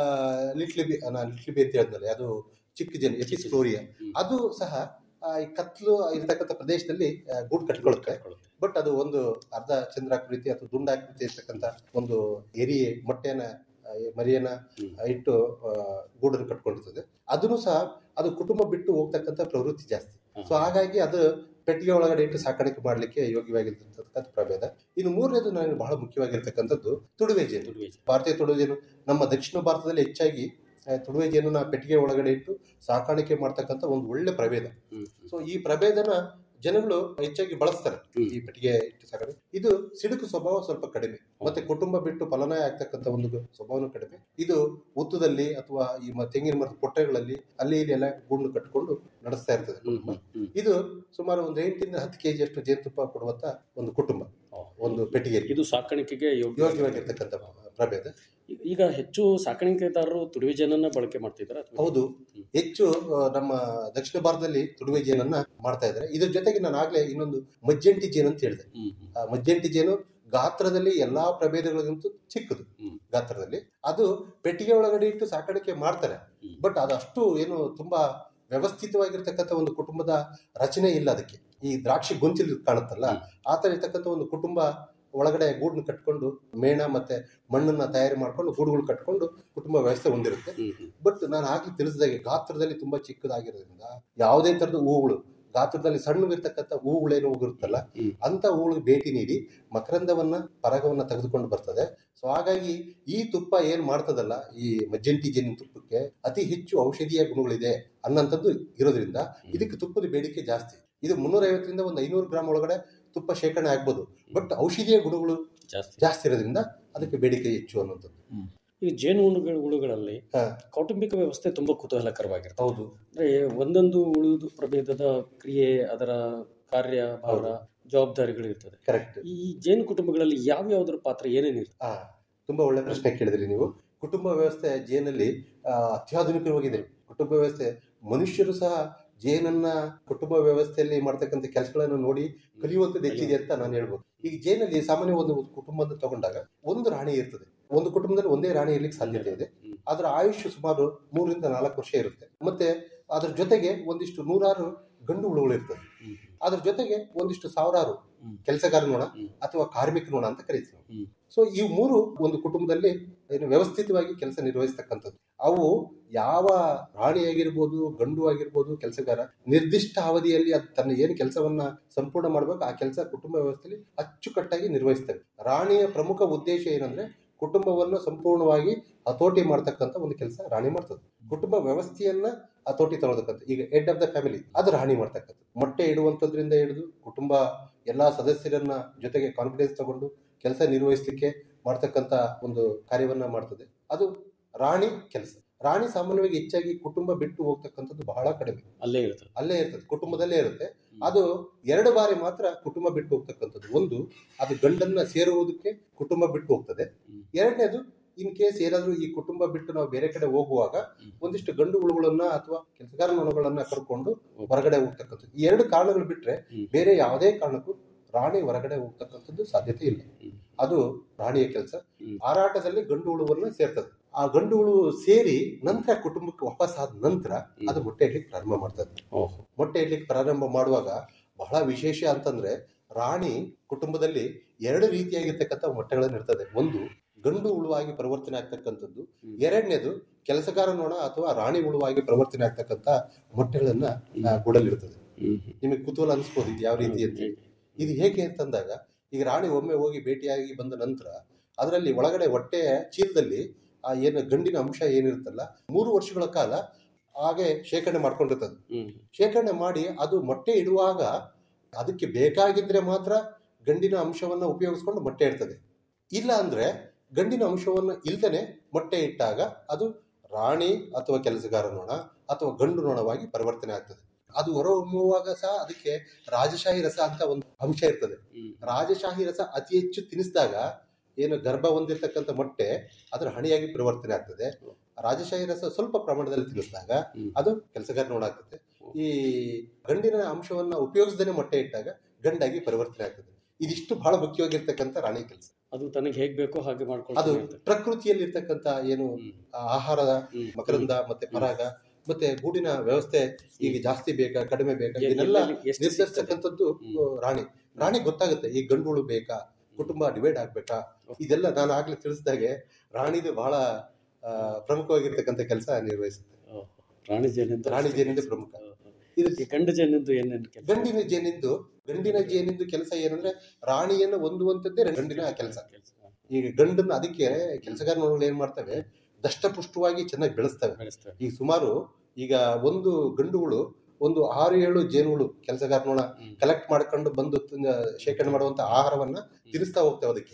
ಲಿಟ್ಲಿ ಬಿ ನಾನು ಲಿಟ್ಲಿ ಬಿ ಅಂತ ಹೇಳಿದ್ನಲ್ಲ ಅದು ಚಿಕ್ಕ ಜನ ಎಪಿಸ್ ಫ್ಲೋರಿಯಾ ಹ್ಮ್. ಅದು ಸಹ ಆ, ಈ ಕತ್ಲು ಇರ್ತಕ್ಕಂಥ ಪ್ರದೇಶದಲ್ಲಿ ಆ, ಗೂಡು ಕಟ್ಕೊಳ್ಳುತ್ತೆ ಬಟ್ ಅದು ಒಂದು ಅರ್ಧ ಚಂದ್ರಾಕೃತಿ ಅಥವಾ ದುಂಡಾಕೃತಿ ಇರ್ತಕ್ಕಂಥ ಒಂದು ಎರಿಯೆ ಮೊಟ್ಟೆನ ಆ, ಮರಿಯನ್ನ ಹ್ಮ್. ಆ, ಇಟ್ಟು ಆ, ಗೂಡನ್ನು ಕಟ್ಕೊಂಡಿರ್ತದೆ ಅದನ್ನು ಸಹ ಅದು ಕುಟುಂಬ ಬಿಟ್ಟು ಹೋಗ್ತಕ್ಕಂಥ ಪ್ರವೃತ್ತಿ ಜಾಸ್ತಿ ಹಾ. ಸೊ ಹಾಗಾಗಿ ಅದು ಪೆಟ್ಟಿಗೆ ಒಳಗಡೆ ಇಟ್ಟು ಸಾಕಾಣಿಕೆ ಮಾಡಲಿಕ್ಕೆ ಯೋಗ್ಯವಾಗಿರ್ತಕ್ಕಂಥ ಪ್ರಭೇದ ಇನ್ನು ಮೂರನೇದು ನನಗೆ ಬಹಳ ಮುಖ್ಯವಾಗಿರ್ತಕ್ಕಂಥದ್ದು ತುಡುವೆ ಜೇನು ತುಡುವೆ ಜೇನು. ಭಾರತೀಯ ತುಡುವೆ ಜೇನು ನಮ್ಮ ದಕ್ಷಿಣ ಭಾರತದಲ್ಲಿ ಹೆಚ್ಚಾಗಿ ಆ, ತುಡುವೆ ಜೇನುನ ಪೆಟ್ಟಿಗೆ ಒಳಗಡೆ ಇಟ್ಟು ಸಾಕಾಣಿಕೆ ಮಾಡ್ತಕ್ಕಂಥ ಒಂದು ಒಳ್ಳೆ ಪ್ರಭೇದ ಹ್ಮ್ ಸೊ ಈ ಪ್ರಭೇದನ ಜನಗಳು ಹೆಚ್ಚಾಗಿ ಬಳಸ್ತಾರೆ ಹ್ಮ್. ಈ ಪೆಟ್ಟಿಗೆ ಇಟ್ಟು ಸಾಕಾಣಿಕೆ ಇದು ಸಿಡುಕು ಸ್ವಭಾವ ಸ್ವಲ್ಪ ಕಡಿಮೆ ಮತ್ತೆ ಕುಟುಂಬ ಬಿಟ್ಟು ಫಲನಾಯ ಆಗ್ತಕ್ಕಂಥ ಒಂದು ಸ್ವಭಾವನೂ ಕಡಿಮೆ ಇದು ಉತ್ತದಲ್ಲಿ ಅಥವಾ ಈ ಮ- ತೆಂಗಿನ ಮರದ ಕೊಟ್ಟೆಗಳಲ್ಲಿ ಅಲ್ಲಿ ಇಲ್ಲಿ ಎಲ್ಲ ಗೂಡು ಕಟ್ಟಿಕೊಂಡು ನಡೆಸ್ತಾ ಇರ್ತದೆ ಹ್ಮ್ ಕುಟುಂಬ ಹ್ಮ್ ಹ್ಮ್ ಇದು ಸುಮಾರು ಒಂದು ಎಂಟರಿಂದ ಹತ್ತು ಕೆಜಿ ಅಷ್ಟು ಜೇನುತುಪ್ಪ ಕೊಡುವಂತ ಒಂದು ಕುಟುಂಬ ಓ. ಒಂದು ಪೆಟ್ಟಿಗೆ ಇದು ಸಾಕಾಣಿಕೆಗೆ ಯೋಗ್ಯ ಯೋಗ್ಯವಾಗಿರ್ತಕ್ಕಂಥ ಪ್ರಭೇದ ಈಗ ಹೆಚ್ಚು ಸಾಕಾಣಿಕೆದಾರರು ತುಡುವೆ ಜೇನನ್ನ ಬಳಕೆ ಮಾಡ್ತಿದ್ದಾರೆ ಹೌದು ಹೆಚ್ಚು ಆ, ನಮ್ಮ ದಕ್ಷಿಣ ಭಾರತದಲ್ಲಿ ತುಡುವೆ ಜೇನನ್ನ ಮಾಡ್ತಾ ಇದ್ದಾರೆ ಇದ್ರ ಜೊತೆಗೆ ನಾನು ಆಗ್ಲೇ ಇನ್ನೊಂದು ಮಜ್ಜಂಟಿ ಜೇನು ಅಂತ ಹೇಳಿದೆ ಹ್ಮ್ ಹ್ಮ್ ಆ ಮಜ್ಜಂಟಿ ಜೇನು ಗಾತ್ರದಲ್ಲಿ ಎಲ್ಲಾ ಪ್ರಭೇದಗಳಿಗಿಂತ ಚಿಕ್ಕದು ಹ್ಮ್. ಗಾತ್ರದಲ್ಲಿ ಅದು ಪೆಟ್ಟಿಗೆ ಒಳಗಡೆ ಇಟ್ಟು ಸಾಕಾಣಿಕೆ ಮಾಡ್ತಾರೆ ಹ್ಮ್. ಬಟ್ ಅದು ಅಷ್ಟು ಏನು ತುಂಬಾ ವ್ಯವಸ್ಥಿತವಾಗಿರ್ತಕ್ಕಂಥ ಒಂದು ಕುಟುಂಬದ ರಚನೆ ಇಲ್ಲ ಅದಕ್ಕೆ ಈ ದ್ರಾಕ್ಷಿ ಗೊಂಚಲು ಕಾಣುತ್ತಲ್ಲ ಹ್ಮ್. ಆ ತರ ಇರ್ತಕ್ಕಂಥ ಒಂದು ಕುಟುಂಬ ಒಳಗಡೆ ಗೂಡನ್ನ ಕಟ್ಕೊಂಡು ಮೇಣ ಮತ್ತೆ ಮಣ್ಣನ್ನ ತಯಾರಿ ಮಾಡ್ಕೊಂಡು ಗೂಡುಗಳು ಕಟ್ಕೊಂಡು ಕುಟುಂಬ ವ್ಯವಸ್ಥೆ ಹೊಂದಿರುತ್ತೆ ಹ್ಮ್ ಹ್ಮ್ ಬಟ್ ನಾನು ಆಗ್ಲಿ ತಿಳಿಸಿದಾಗೆ ಗಾತ್ರದಲ್ಲಿ ತುಂಬಾ ಚಿಕ್ಕದಾಗಿರೋದ್ರಿಂದ ಯಾವುದೇ ತರದ ಹೂವುಗಳು ಗಾತ್ರದಲ್ಲಿ ಸಣ್ಣಗಿರ್ತಕ್ಕಂಥ ಹೂವುಗಳೇನು ಹೋಗಿರುತ್ತಲ್ಲ ಹ್ಮ್. ಅಂತ ಹೂವುಗಳಿಗೆ ಭೇಟಿ ನೀಡಿ ಮಕರಂದವನ್ನ ಪರಾಗವನ್ನ ತೆಗೆದುಕೊಂಡು ಬರ್ತದೆ ಸೊ ಹಾಗಾಗಿ ಈ ತುಪ್ಪ ಏನ್ ಮಾಡ್ತದಲ್ಲ ಈ ಮಜ್ಜಂಟಿ ಜೇನಿನ ತುಪ್ಪಕ್ಕೆ ಅತಿ ಹೆಚ್ಚು ಔಷಧೀಯ ಗುಣಗಳಿದೆ ಅನ್ನೋಂಥದ್ದು ಇರೋದ್ರಿಂದ ಇದಕ್ಕೆ ತುಪ್ಪದ ಬೇಡಿಕೆ ಜಾಸ್ತಿ ಇದು ಮುನ್ನೂರ ಐವತ್ತರಿಂದ ಒಂದು ಐನೂರು ಗ್ರಾಮ್ ಒಳಗಡೆ ತುಪ್ಪ ಶೇಖರಣೆ ಆಗ್ಬೋದು ಬಟ್ ಔಷಧೀಯ ಗುಣಗಳು ಜಾಸ್ತಿ ಜಾಸ್ತಿ ಇರೋದ್ರಿಂದ ಅದಕ್ಕೆ ಬೇಡಿಕೆ ಹೆಚ್ಚು ಅನ್ನೋಂಥದ್ದು ಈ ಜೇನು ಹುಳುಗಳ ಹುಳುಗಳಲ್ಲಿ ಹಾ. ಕೌಟುಂಬಿಕ ವ್ಯವಸ್ಥೆ ತುಂಬಾ ಕುತೂಹಲಕರವಾಗಿರ್ತದೆ ಹೌದು ಅಂದ್ರೆ ಒಂದೊಂದು ಉಳಿದು ಪ್ರಭೇದದ ಕ್ರಿಯೆ ಅದರ ಕಾರ್ಯ ಭಾರ ಜವಾಬ್ದಾರಿಗಳು ಇರ್ತದೆ ಕರೆಕ್ಟ್ ಈ ಜೇನು ಕುಟುಂಬಗಳಲ್ಲಿ ಯಾವ ಯಾವ್ದ್ರ ಪಾತ್ರ ಏನೇನಿರ್ತದೆ ಆ ತುಂಬಾ ಒಳ್ಳೆ ಪ್ರಶ್ನೆ ಕೇಳಿದ್ರಿ ನೀವು ಕುಟುಂಬ ವ್ಯವಸ್ಥೆ ಜೇನಲ್ಲಿ ಆ, ಅತ್ಯಾಧುನಿಕವಾಗಿದೆ ಕುಟುಂಬ ವ್ಯವಸ್ಥೆ ಮನುಷ್ಯರು ಸಹ ಜೇನನ್ನ ಕುಟುಂಬ ವ್ಯವಸ್ಥೆಯಲ್ಲಿ ಮಾಡ್ತಕ್ಕಂಥ ಕೆಲಸಗಳನ್ನು ನೋಡಿ ಕಲಿಯುವಂಥದ್ದು ಹೆಚ್ಚಿದೆ ಅಂತ ನಾನು ಹೇಳ್ಬೋದು ಈಗ ಜೇನಲ್ಲಿ ಸಾಮಾನ್ಯ ಒಂದು ಕುಟುಂಬದ ತಗೊಂಡಾಗ ಒಂದು ರಾಣಿ ಇರ್ತದೆ ಒಂದು ಕುಟುಂಬದಲ್ಲಿ ಒಂದೇ ರಾಣಿ ಇರ್ಲಿಕ್ಕೆ ಸಾಧ್ಯತೆ ಇದೆ ಅದರ ಆಯುಷ್ ಸುಮಾರು ಮೂರರಿಂದ ನಾಲ್ಕು ವರ್ಷ ಇರುತ್ತೆ ಮತ್ತೆ ಅದ್ರ ಜೊತೆಗೆ ಒಂದಿಷ್ಟು ನೂರಾರು ಗಂಡು ಹುಳುಗಳು ಇರ್ತದೆ ಅದ್ರ ಜೊತೆಗೆ ಒಂದಿಷ್ಟು ಸಾವಿರಾರು ಹ್ಮ್. ಕೆಲಸಗಾರ ನೋಣ ಹ್ಮ್. ಅಥವಾ ಕಾರ್ಮಿಕ ನೋಣ ಅಂತ ಕರಿತೀವಿ ಹ್ಮ್. ಸೊ ಈ ಮೂರು ಒಂದು ಕುಟುಂಬದಲ್ಲಿ ಏನು ವ್ಯವಸ್ಥಿತವಾಗಿ ಕೆಲಸ ನಿರ್ವಹಿಸ್ತಕ್ಕಂಥದ್ದು ಅವು ಯಾವ ರಾಣಿ ಆಗಿರ್ಬೋದು ಗಂಡು ಆಗಿರ್ಬೋದು ಕೆಲಸಗಾರ ನಿರ್ದಿಷ್ಟ ಅವಧಿಯಲ್ಲಿ ಅದು ತನ್ನ ಏನು ಕೆಲಸವನ್ನ ಸಂಪೂರ್ಣ ಮಾಡ್ಬೇಕು ಆ ಕೆಲಸ ಕುಟುಂಬ ವ್ಯವಸ್ಥೆಯಲ್ಲಿ ಅಚ್ಚುಕಟ್ಟಾಗಿ ನಿರ್ವಹಿಸ್ತವೆ ರಾಣಿಯ ಪ್ರಮುಖ ಉದ್ದೇಶ ಏನಂದ್ರೆ ಕುಟುಂಬವನ್ನು ಸಂಪೂರ್ಣವಾಗಿ ಹತೋಟಿ ಮಾಡ್ತಕ್ಕಂಥ ಒಂದು ಕೆಲಸ ರಾಣಿ ಮಾಡ್ತದೆ ಕುಟುಂಬ ವ್ಯವಸ್ಥೆಯನ್ನ ಹತೋಟಿ ತಗೊಳ್ತಕ್ಕಂಥ ಈಗ ಹೆಡ್ ಆಫ್ ದ ಫ್ಯಾಮಿಲಿ ಅದು ರಾಣಿ ಮಾಡ್ತಕ್ಕಂಥ ಮೊಟ್ಟೆ ಇಡುವಂಥದ್ರಿಂದ ಹಿಡಿದು ಕುಟುಂಬ ಎಲ್ಲಾ ಸದಸ್ಯರನ್ನ ಜೊತೆಗೆ ಕಾನ್ಫಿಡೆನ್ಸ್ ತಗೊಂಡು ಕೆಲಸ ನಿರ್ವಹಿಸಲಿಕ್ಕೆ ಮಾಡ್ತಕ್ಕಂಥ ಒಂದು ಕಾರ್ಯವನ್ನ ಮಾಡ್ತದೆ ಅದು ರಾಣಿ ಕೆಲಸ ರಾಣಿ ಸಾಮಾನ್ಯವಾಗಿ ಹೆಚ್ಚಾಗಿ ಕುಟುಂಬ ಬಿಟ್ಟು ಹೋಗ್ತಕ್ಕಂಥದ್ದು ಬಹಳ ಕಡಿಮೆ ಅಲ್ಲೇ ಇರ್ತದೆ ಅಲ್ಲೇ ಇರ್ತದೆ ಕುಟುಂಬದಲ್ಲೇ ಇರುತ್ತೆ ಅದು ಎರಡು ಬಾರಿ ಮಾತ್ರ ಕುಟುಂಬ ಬಿಟ್ಟು ಹೋಗ್ತಕ್ಕಂಥದ್ದು ಒಂದು ಅದು ಗಂಡನ್ನ ಸೇರುವುದಕ್ಕೆ ಕುಟುಂಬ ಬಿಟ್ಟು ಹೋಗ್ತದೆ ಎರಡನೇದು ಇನ್ ಕೇಸ್ ಏನಾದ್ರೂ ಈ ಕುಟುಂಬ ಬಿಟ್ಟು ನಾವು ಬೇರೆ ಕಡೆ ಹೋಗುವಾಗ ಒಂದಿಷ್ಟು ಗಂಡು ಹುಳುಗಳನ್ನ ಅಥವಾ ಕೆಲಸಗಾರ ನೊಣಗಳನ್ನ ಕರ್ಕೊಂಡು ಹೊರಗಡೆ ಹೋಗ್ತಕ್ಕಂಥದ್ದು ಈ ಎರಡು ಕಾರಣಗಳು ಬಿಟ್ರೆ ಬೇರೆ ಯಾವುದೇ ಕಾರಣಕ್ಕೂ ರಾಣಿ ಹೊರಗಡೆ ಹೋಗ್ತಕ್ಕಂಥದ್ದು ಸಾಧ್ಯತೆ ಇಲ್ಲ ಅದು ರಾಣಿಯ ಕೆಲಸ ಹಾರಾಟದಲ್ಲಿ ಗಂಡು ಹುಳುವನ್ನ ಸೇರ್ತದೆ ಆ ಗಂಡು ಹುಳು ಸೇರಿ ನಂತರ ಕುಟುಂಬಕ್ಕೆ ವಾಪಸ್ ಆದ ನಂತರ ಅದು ಮೊಟ್ಟೆ ಇಡ್ಲಿಕ್ಕೆ ಪ್ರಾರಂಭ ಮಾಡ್ತದೆ ಮೊಟ್ಟೆ ಇಡ್ಲಿಕ್ಕೆ ಪ್ರಾರಂಭ ಮಾಡುವಾಗ ಬಹಳ ವಿಶೇಷ ಅಂತಂದ್ರೆ ರಾಣಿ ಕುಟುಂಬದಲ್ಲಿ ಎರಡು ರೀತಿಯಾಗಿರ್ತಕ್ಕಂಥ ಮೊಟ್ಟೆಗಳನ್ನು ಇರ್ತದೆ ಒಂದು ಗಂಡು ಹುಳುವಾಗಿ ಪರಿವರ್ತನೆ ಆಗ್ತಕ್ಕಂಥದ್ದು ಎರಡನೇದು ಕೆಲಸಗಾರ ನೋಣ ಅಥವಾ ರಾಣಿ ಹುಳುವಾಗಿ ಪರಿವರ್ತನೆ ಆಗ್ತಕ್ಕಂಥ ಮೊಟ್ಟೆಗಳನ್ನ ಆ, ಗೂಡಲ್ಲಿರ್ತದೆ ನಿಮಗೆ ಕುತೂಹಲ ಅನಿಸ್ಬೋದು ಇದು ಯಾವ ರೀತಿ ಅಂತ ಹೇಳಿ. ಇದು ಹೇಗೆ ಅಂತಂದಾಗ ಈಗ ರಾಣಿ ಒಮ್ಮೆ ಹೋಗಿ ಭೇಟಿಯಾಗಿ ಬಂದ ನಂತರ ಅದರಲ್ಲಿ ಒಳಗಡೆ ಹೊಟ್ಟೆಯ ಚೀಲದಲ್ಲಿ ಆ ಏನು ಗಂಡಿನ ಅಂಶ ಏನಿರುತ್ತಲ್ಲ ಮೂರು ವರ್ಷಗಳ ಕಾಲ ಹಾಗೆ ಶೇಖರಣೆ ಮಾಡ್ಕೊಂಡಿರ್ತದೆ ಶೇಖರಣೆ ಮಾಡಿ ಅದು ಮೊಟ್ಟೆ ಇಡುವಾಗ ಅದಕ್ಕೆ ಬೇಕಾಗಿದ್ರೆ ಮಾತ್ರ ಗಂಡಿನ ಅಂಶವನ್ನ ಉಪಯೋಗಿಸ್ಕೊಂಡು ಮೊಟ್ಟೆ ಇಡ್ತದೆ ಇಲ್ಲ ಅಂದ್ರೆ ಗಂಡಿನ ಅಂಶವನ್ನು ಇಲ್ದೇನೆ ಮೊಟ್ಟೆ ಇಟ್ಟಾಗ ಅದು ರಾಣಿ ಅಥವಾ ಕೆಲಸಗಾರ ನೊಣ ಅಥವಾ ಗಂಡು ನೊಣವಾಗಿ ಪರಿವರ್ತನೆ ಆಗ್ತದೆ ಅದು ಹೊರಹೊಮ್ಮುವಾಗ ಸಹ ಅದಕ್ಕೆ ರಾಜಶಾಹಿ ರಸ ಅಂತ ಒಂದು ಅಂಶ ಇರ್ತದೆ ರಾಜಶಾಹಿ ರಸ ಅತಿ ಹೆಚ್ಚು ತಿನ್ನಿಸಿದಾಗ ಏನು ಗರ್ಭ ಹೊಂದಿರತಕ್ಕಂಥ ಮೊಟ್ಟೆ ಅದರ ಹಣಿಯಾಗಿ ಪರಿವರ್ತನೆ ಆಗ್ತದೆ ರಾಜಶಾಹಿ ರಸ ಸ್ವಲ್ಪ ಪ್ರಮಾಣದಲ್ಲಿ ತಿನ್ನಿಸಿದಾಗ ಅದು ಕೆಲಸಗಾರ ನೊಣ ಆಗ್ತದೆ ಈ ಗಂಡಿನ ಅಂಶವನ್ನ ಉಪಯೋಗಿಸದೇನೆ ಮೊಟ್ಟೆ ಇಟ್ಟಾಗ ಗಂಡಾಗಿ ಪರಿವರ್ತನೆ ಆಗ್ತದೆ ಇದಿಷ್ಟು ಬಹಳ ಮುಖ್ಯವಾಗಿರ್ತಕ್ಕಂಥ ರಾಣಿ ಕೆಲಸ ಅದು ತನಗೆ ಹೇಗ್ ಬೇಕೋ ಹಾಗೆ ಅದು ಮಾಡ್ಕೊಂಡು ಪ್ರಕೃತಿಯಲ್ಲಿ ಇರ್ತಕ್ಕಂಥ ಏನು ಆ ಆಹಾರದ ಮಕರಂದ ಮತ್ತೆ ಪರಾಗ ಮತ್ತೆ ಗೂಡಿನ ವ್ಯವಸ್ಥೆ ಈಗ ಜಾಸ್ತಿ ಬೇಕಾ ಕಡಿಮೆ ಬೇಕಾ ಎಲ್ಲಿ- ಇದನ್ನೆಲ್ಲ ಎಲ್ಲಿ ಎಷ್ಟು ನಿರ್ಧರಿಸ್ತಕ್ಕಂಥದ್ದು ರಾಣಿ ರಾಣಿ ಗೊತ್ತಾಗುತ್ತೆ ಈ ಗಂಡುಗಳು ಬೇಕಾ ಕುಟುಂಬ ಡಿವೈಡ್ ಆಗ್ಬೇಕಾ ಇದೆಲ್ಲ ನಾನು ಆಗ್ಲೇ ತಿಳಿಸಿದಾಗೆ ರಾಣಿದು ಬಹಳ ಆ, ಪ್ರಮುಖವಾಗಿರ್ತಕ್ಕಂಥ ಕೆಲಸ ನಿರ್ವಹಿಸುತ್ತೆ ರಾಣಿ ಜೇನಿಂದ ರಾಣಿ ಜೇನಿಂದ ಪ್ರಮುಖ ಇದು ಗಂಡು ಜೇನಿಂದು ಏನೇನು ಕೆಲಸ ಗಂಡಿನ ಜೇನಿಂದು ಗಂಡಿನ ಜೇನಿಂದು ಕೆಲಸ ಏನಂದ್ರೆ ರಾಣಿಯನ್ನು ಹೊಂದುವಂತದ್ದೇ ಗಂಡಿನ ಕೆಲಸ ಈಗ ಗಂಡನ್ನ ಅದಕ್ಕೆ ಕೆಲಸಗಾರ ನೋಡಲು ಏನ್ ಮಾಡ್ತವೆ ದಷ್ಟಪುಷ್ಟವಾಗಿ ಚೆನ್ನಾಗಿ ಬೆಳೆಸ್ತವೆ ಈಗ ಸುಮಾರು ಈಗ ಒಂದು ಗಂಡುಗಳು ಒಂದು ಆರು ಏಳು ಜೇನುಗಳು ಕೆಲಸಗಾರ ನೋಡ ಕಲೆಕ್ಟ್ ಮಾಡ್ಕೊಂಡು ಬಂದು ತಿನ್ನ- ಶೇಖರಣೆ ಮಾಡುವಂತ ಆಹಾರವನ್ನ ತಿನ್ನಿಸ್ತಾ ಹೋಗ್ತವೆ ಅದಕ್ಕೆ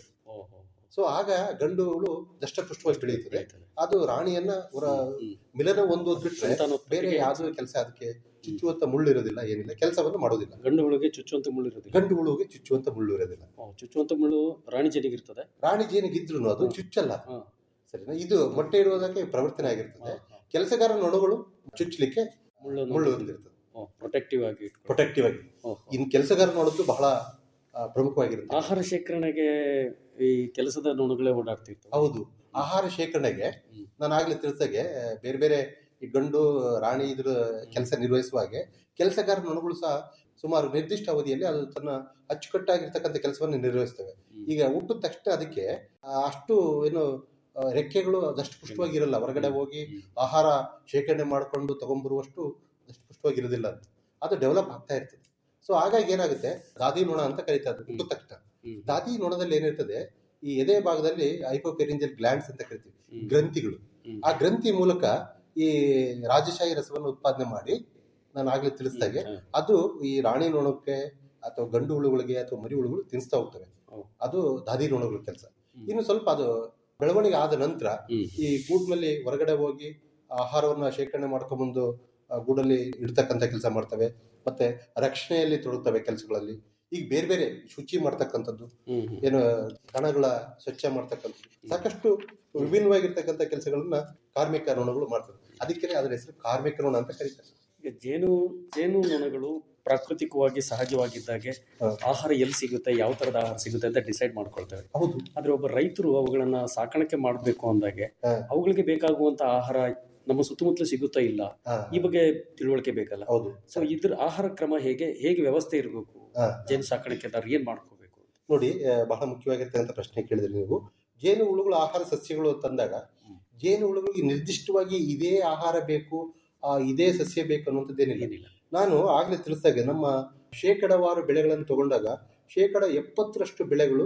ಸೊ ಆಗ ಗಂಡುಗಳು ದಷ್ಟಪುಷ್ಟವಾಗಿ ಬೆಳೆಯುತ್ತದೆ ಅದು ರಾಣಿಯನ್ನ ಹೊರ ಮಿಲನ ಒಂದು ಬಿಟ್ರೆ ಬೇರೆ ಯಾವ್ದು ಕೆಲಸ ಅದಕ್ಕೆ ಚುಚ್ಚುವಂತ ಮುಳ್ಳು ಇರೋದಿಲ್ಲ ಏನಿಲ್ಲ ಕೆಲಸವನ್ನು ಮಾಡೋದಿಲ್ಲ ಗಂಡು ಹುಳುಗೆ ಚುಚ್ಚುವಂತ ಮುಳ್ಳು ಇರೋದಿಲ್ಲ ಗಂಡು ಹುಳುವಿಗೆ ಚುಚ್ಚುವಂತ ಮುಳ್ಳು ಇರೋದಿಲ್ಲ ಓ, ಚುಚ್ಚುವಂತ ಮುಳ್ಳು ರಾಣಿ ಜೇನಿಗೆ ಇರ್ತದೆ ರಾಣಿ ಜೇನಿಗಿದ್ರು ಅದು ಚುಚ್ಚಲ್ಲ ಸರಿನಾ ಇದು ಮೊಟ್ಟೆ ಇಡುವುದಕ್ಕೆ ಪ್ರವರ್ತನೆ ಆಗಿರ್ತದೆ ಕೆಲಸಗಾರ ನೊಣಗಳು ಚುಚ್ಚಲಿಕ್ಕೆ ಮುಳ್ಳು ಮುಳ್ಳು ಹೊಂದಿರ್ತದೆ ಪ್ರೊಟೆಕ್ಟಿವ್ ಆಗಿ ಪ್ರೊಟೆಕ್ಟಿವ್ ಆಗಿ ಇನ್ ಕೆಲಸಗಾರ ನೋಡೋದು ಬಹಳ ಆ, ಪ್ರಮುಖವಾಗಿರುತ್ತೆ ಆಹಾರ ಶೇಖರಣೆಗೆ ಈ ಕೆಲಸದ ನೊಣಗಳೇ ಓಡಾಡ್ತಿತ್ತು ಹೌದು ಆಹಾರ ಶೇಖರಣೆಗೆ ನಾನು ಆಗ್ಲೇ ತಿಳಿಸಾಗೆ ಬೇರೆ ಬೇರೆ ಈ ಗಂಡು ರಾಣಿ ಇದ್ರ ಕೆಲಸ ನಿರ್ವಹಿಸುವಾಗೆ ಕೆಲಸಗಾರ ನೊಣಗಳು ಸಹ ಸುಮಾರು ನಿರ್ದಿಷ್ಟ ಅವಧಿಯಲ್ಲಿ ಅದು ತನ್ನ ಅಚ್ಚುಕಟ್ಟಾಗಿರ್ತಕ್ಕಂಥ ಕೆಲಸವನ್ನು ನಿರ್ವಹಿಸ್ತವೆ ಈಗ ಹುಟ್ಟಿದ ತಕ್ಷಣ ಅದಕ್ಕೆ ಆ, ಅಷ್ಟು ಏನು ಆ, ರೆಕ್ಕೆಗಳು ಅದಷ್ಟು ಪುಷ್ಟವಾಗಿರಲ್ಲ ಹೊರಗಡೆ ಹೋಗಿ ಆಹಾರ ಶೇಖರಣೆ ಮಾಡಿಕೊಂಡು ತಗೊಂಡ್ಬರುವಷ್ಟು ಅಷ್ಟು ಪುಷ್ಟವಾಗಿರೋದಿಲ್ಲ ಅಂತ ಅದು ಡೆವಲಪ್ ಆಗ್ತಾ ಇರ್ತದೆ ಸೊ ಹಾಗಾಗಿ ಏನಾಗುತ್ತೆ ದಾದಿ ನೊಣ ಅಂತ ಕರೀತಾರೆ ಹುಟ್ಟಿದ ತಕ್ಷಣ ದಾದಿ ನೊಣದಲ್ಲಿ ಏನಿರ್ತದೆ ಈ ಎದೆ ಭಾಗದಲ್ಲಿ ಹೈಪೋಪೆರಿಂಜಲ್ ಗ್ಲ್ಯಾಂಡ್ಸ್ ಅಂತ ಕರಿತೀವಿ ಗ್ರಂಥಿಗಳು ಆ ಗ್ರಂಥಿ ಮೂಲಕ ಈ ರಾಜಶಾಹಿ ರಸವನ್ನು ಉತ್ಪಾದನೆ ಮಾಡಿ ನಾನು ಆಗ್ಲೇ ತಿಳಿಸಿದಾಗೆ ಅದು ಈ ರಾಣಿ ನೊಣಕ್ಕೆ ಅಥವಾ ಗಂಡು ಹುಳುಗಳಿಗೆ ಅಥವಾ ಮರಿ ಹುಳುಗಳು ತಿನ್ನಿಸ್ತಾ ಹೋಗ್ತವೆ ಅದು ದಾದಿ ನೊಣಗಳ ಕೆಲಸ ಇನ್ನು ಸ್ವಲ್ಪ ಅದು ಬೆಳವಣಿಗೆ ಆದ ನಂತರ ಈ ಗೂಡ್ನಲ್ಲಿ ಹೊರಗಡೆ ಹೋಗಿ ಆಹಾರವನ್ನ ಶೇಖರಣೆ ಮಾಡ್ಕೊಂಡ್ಬಂದು ಆ ಗೂಡಲ್ಲಿ ಇಡ್ತಕ್ಕಂಥ ಕೆಲಸ ಮಾಡ್ತವೆ ಮತ್ತೆ ರಕ್ಷಣೆಯಲ್ಲಿ ತೊಡಗ್ತವೆ ಕೆಲಸಗಳಲ್ಲಿ ಈಗ ಬೇರೆ ಬೇರೆ ಶುಚಿ ಮಾಡ್ತಕ್ಕಂಥದ್ದು ಏನು ಕಣಗಳ ಸ್ವಚ್ಛ ಮಾಡ್ತಕ್ಕಂಥದ್ದು ಸಾಕಷ್ಟು ವಿಭಿನ್ನವಾಗಿರ್ತಕ್ಕಂಥ ಕೆಲಸಗಳನ್ನ ಕಾರ್ಮಿಕ ನೊಣಗಳು ಮಾಡ್ತವೆ ಅದಕ್ಕೆ ಅದರ ಹೆಸರು ಕಾರ್ಮಿಕ ನೊಣ ಅಂತ ಕರೀತಾರೆ ಈಗ ಜೇನು ಜೇನು ನೊಣಗಳು ಪ್ರಾಕೃತಿಕವಾಗಿ ಸಹಜವಾಗಿದ್ದಾಗೆ ಆಹಾರ ಎಲ್ಲಿ ಸಿಗುತ್ತೆ ಯಾವ ತರದ ಆಹಾರ ಸಿಗುತ್ತೆ ಅಂತ ಡಿಸೈಡ್ ಮಾಡ್ಕೊಳ್ತೇವೆ ಹೌದು ಆದ್ರೆ ಒಬ್ಬ ರೈತರು ಅವುಗಳನ್ನ ಸಾಕಾಣಿಕೆ ಮಾಡಬೇಕು ಅಂದಾಗೆ ಅವುಗಳಿಗೆ ಬೇಕಾಗುವಂತ ಆಹಾರ ನಮ್ಮ ಸುತ್ತಮುತ್ತಲು ಸಿಗುತ್ತಾ ಇಲ್ಲ ಈ ಬಗ್ಗೆ ತಿಳುವಳಿಕೆ ಬೇಕಲ್ಲ ಹೌದು ಸೊ ಇದ್ರ ಆಹಾರ ಕ್ರಮ ಹೇಗೆ ಹೇಗೆ ವ್ಯವಸ್ಥೆ ಇರಬೇಕು ಜೇನು ಸಾಕಾಣಿಕೆದಾರ ಏನ್ ಮಾಡ್ಕೋಬೇಕು ನೋಡಿ ಆ, ಬಹಳ ಮುಖ್ಯವಾಗಿರ್ತಕ್ಕಂಥ ಪ್ರಶ್ನೆ ಕೇಳಿದ್ರಿ ನೀವು ಜೇನು ಹುಳುಗಳು ಆಹಾರ ಸಸ್ಯಗಳು ತಂದಾಗ ಜೇನು ಹುಳುಗಳಿಗೆ ನಿರ್ದಿಷ್ಟವಾಗಿ ಇದೇ ಆಹಾರ ಬೇಕು ಆ, ಇದೇ ಸಸ್ಯ ಬೇಕು ಅನ್ನುವಂಥದ್ದೇನಿಲ್ಲ ನಾನು ಆಗ್ಲೇ ತಿಳಿಸಿದಾಗೆ ನಮ್ಮ ಶೇಕಡವಾರು ಬೆಳೆಗಳನ್ನು ತಗೊಂಡಾಗ ಶೇಕಡ ಎಪ್ಪತ್ತರಷ್ಟು ಬೆಳೆಗಳು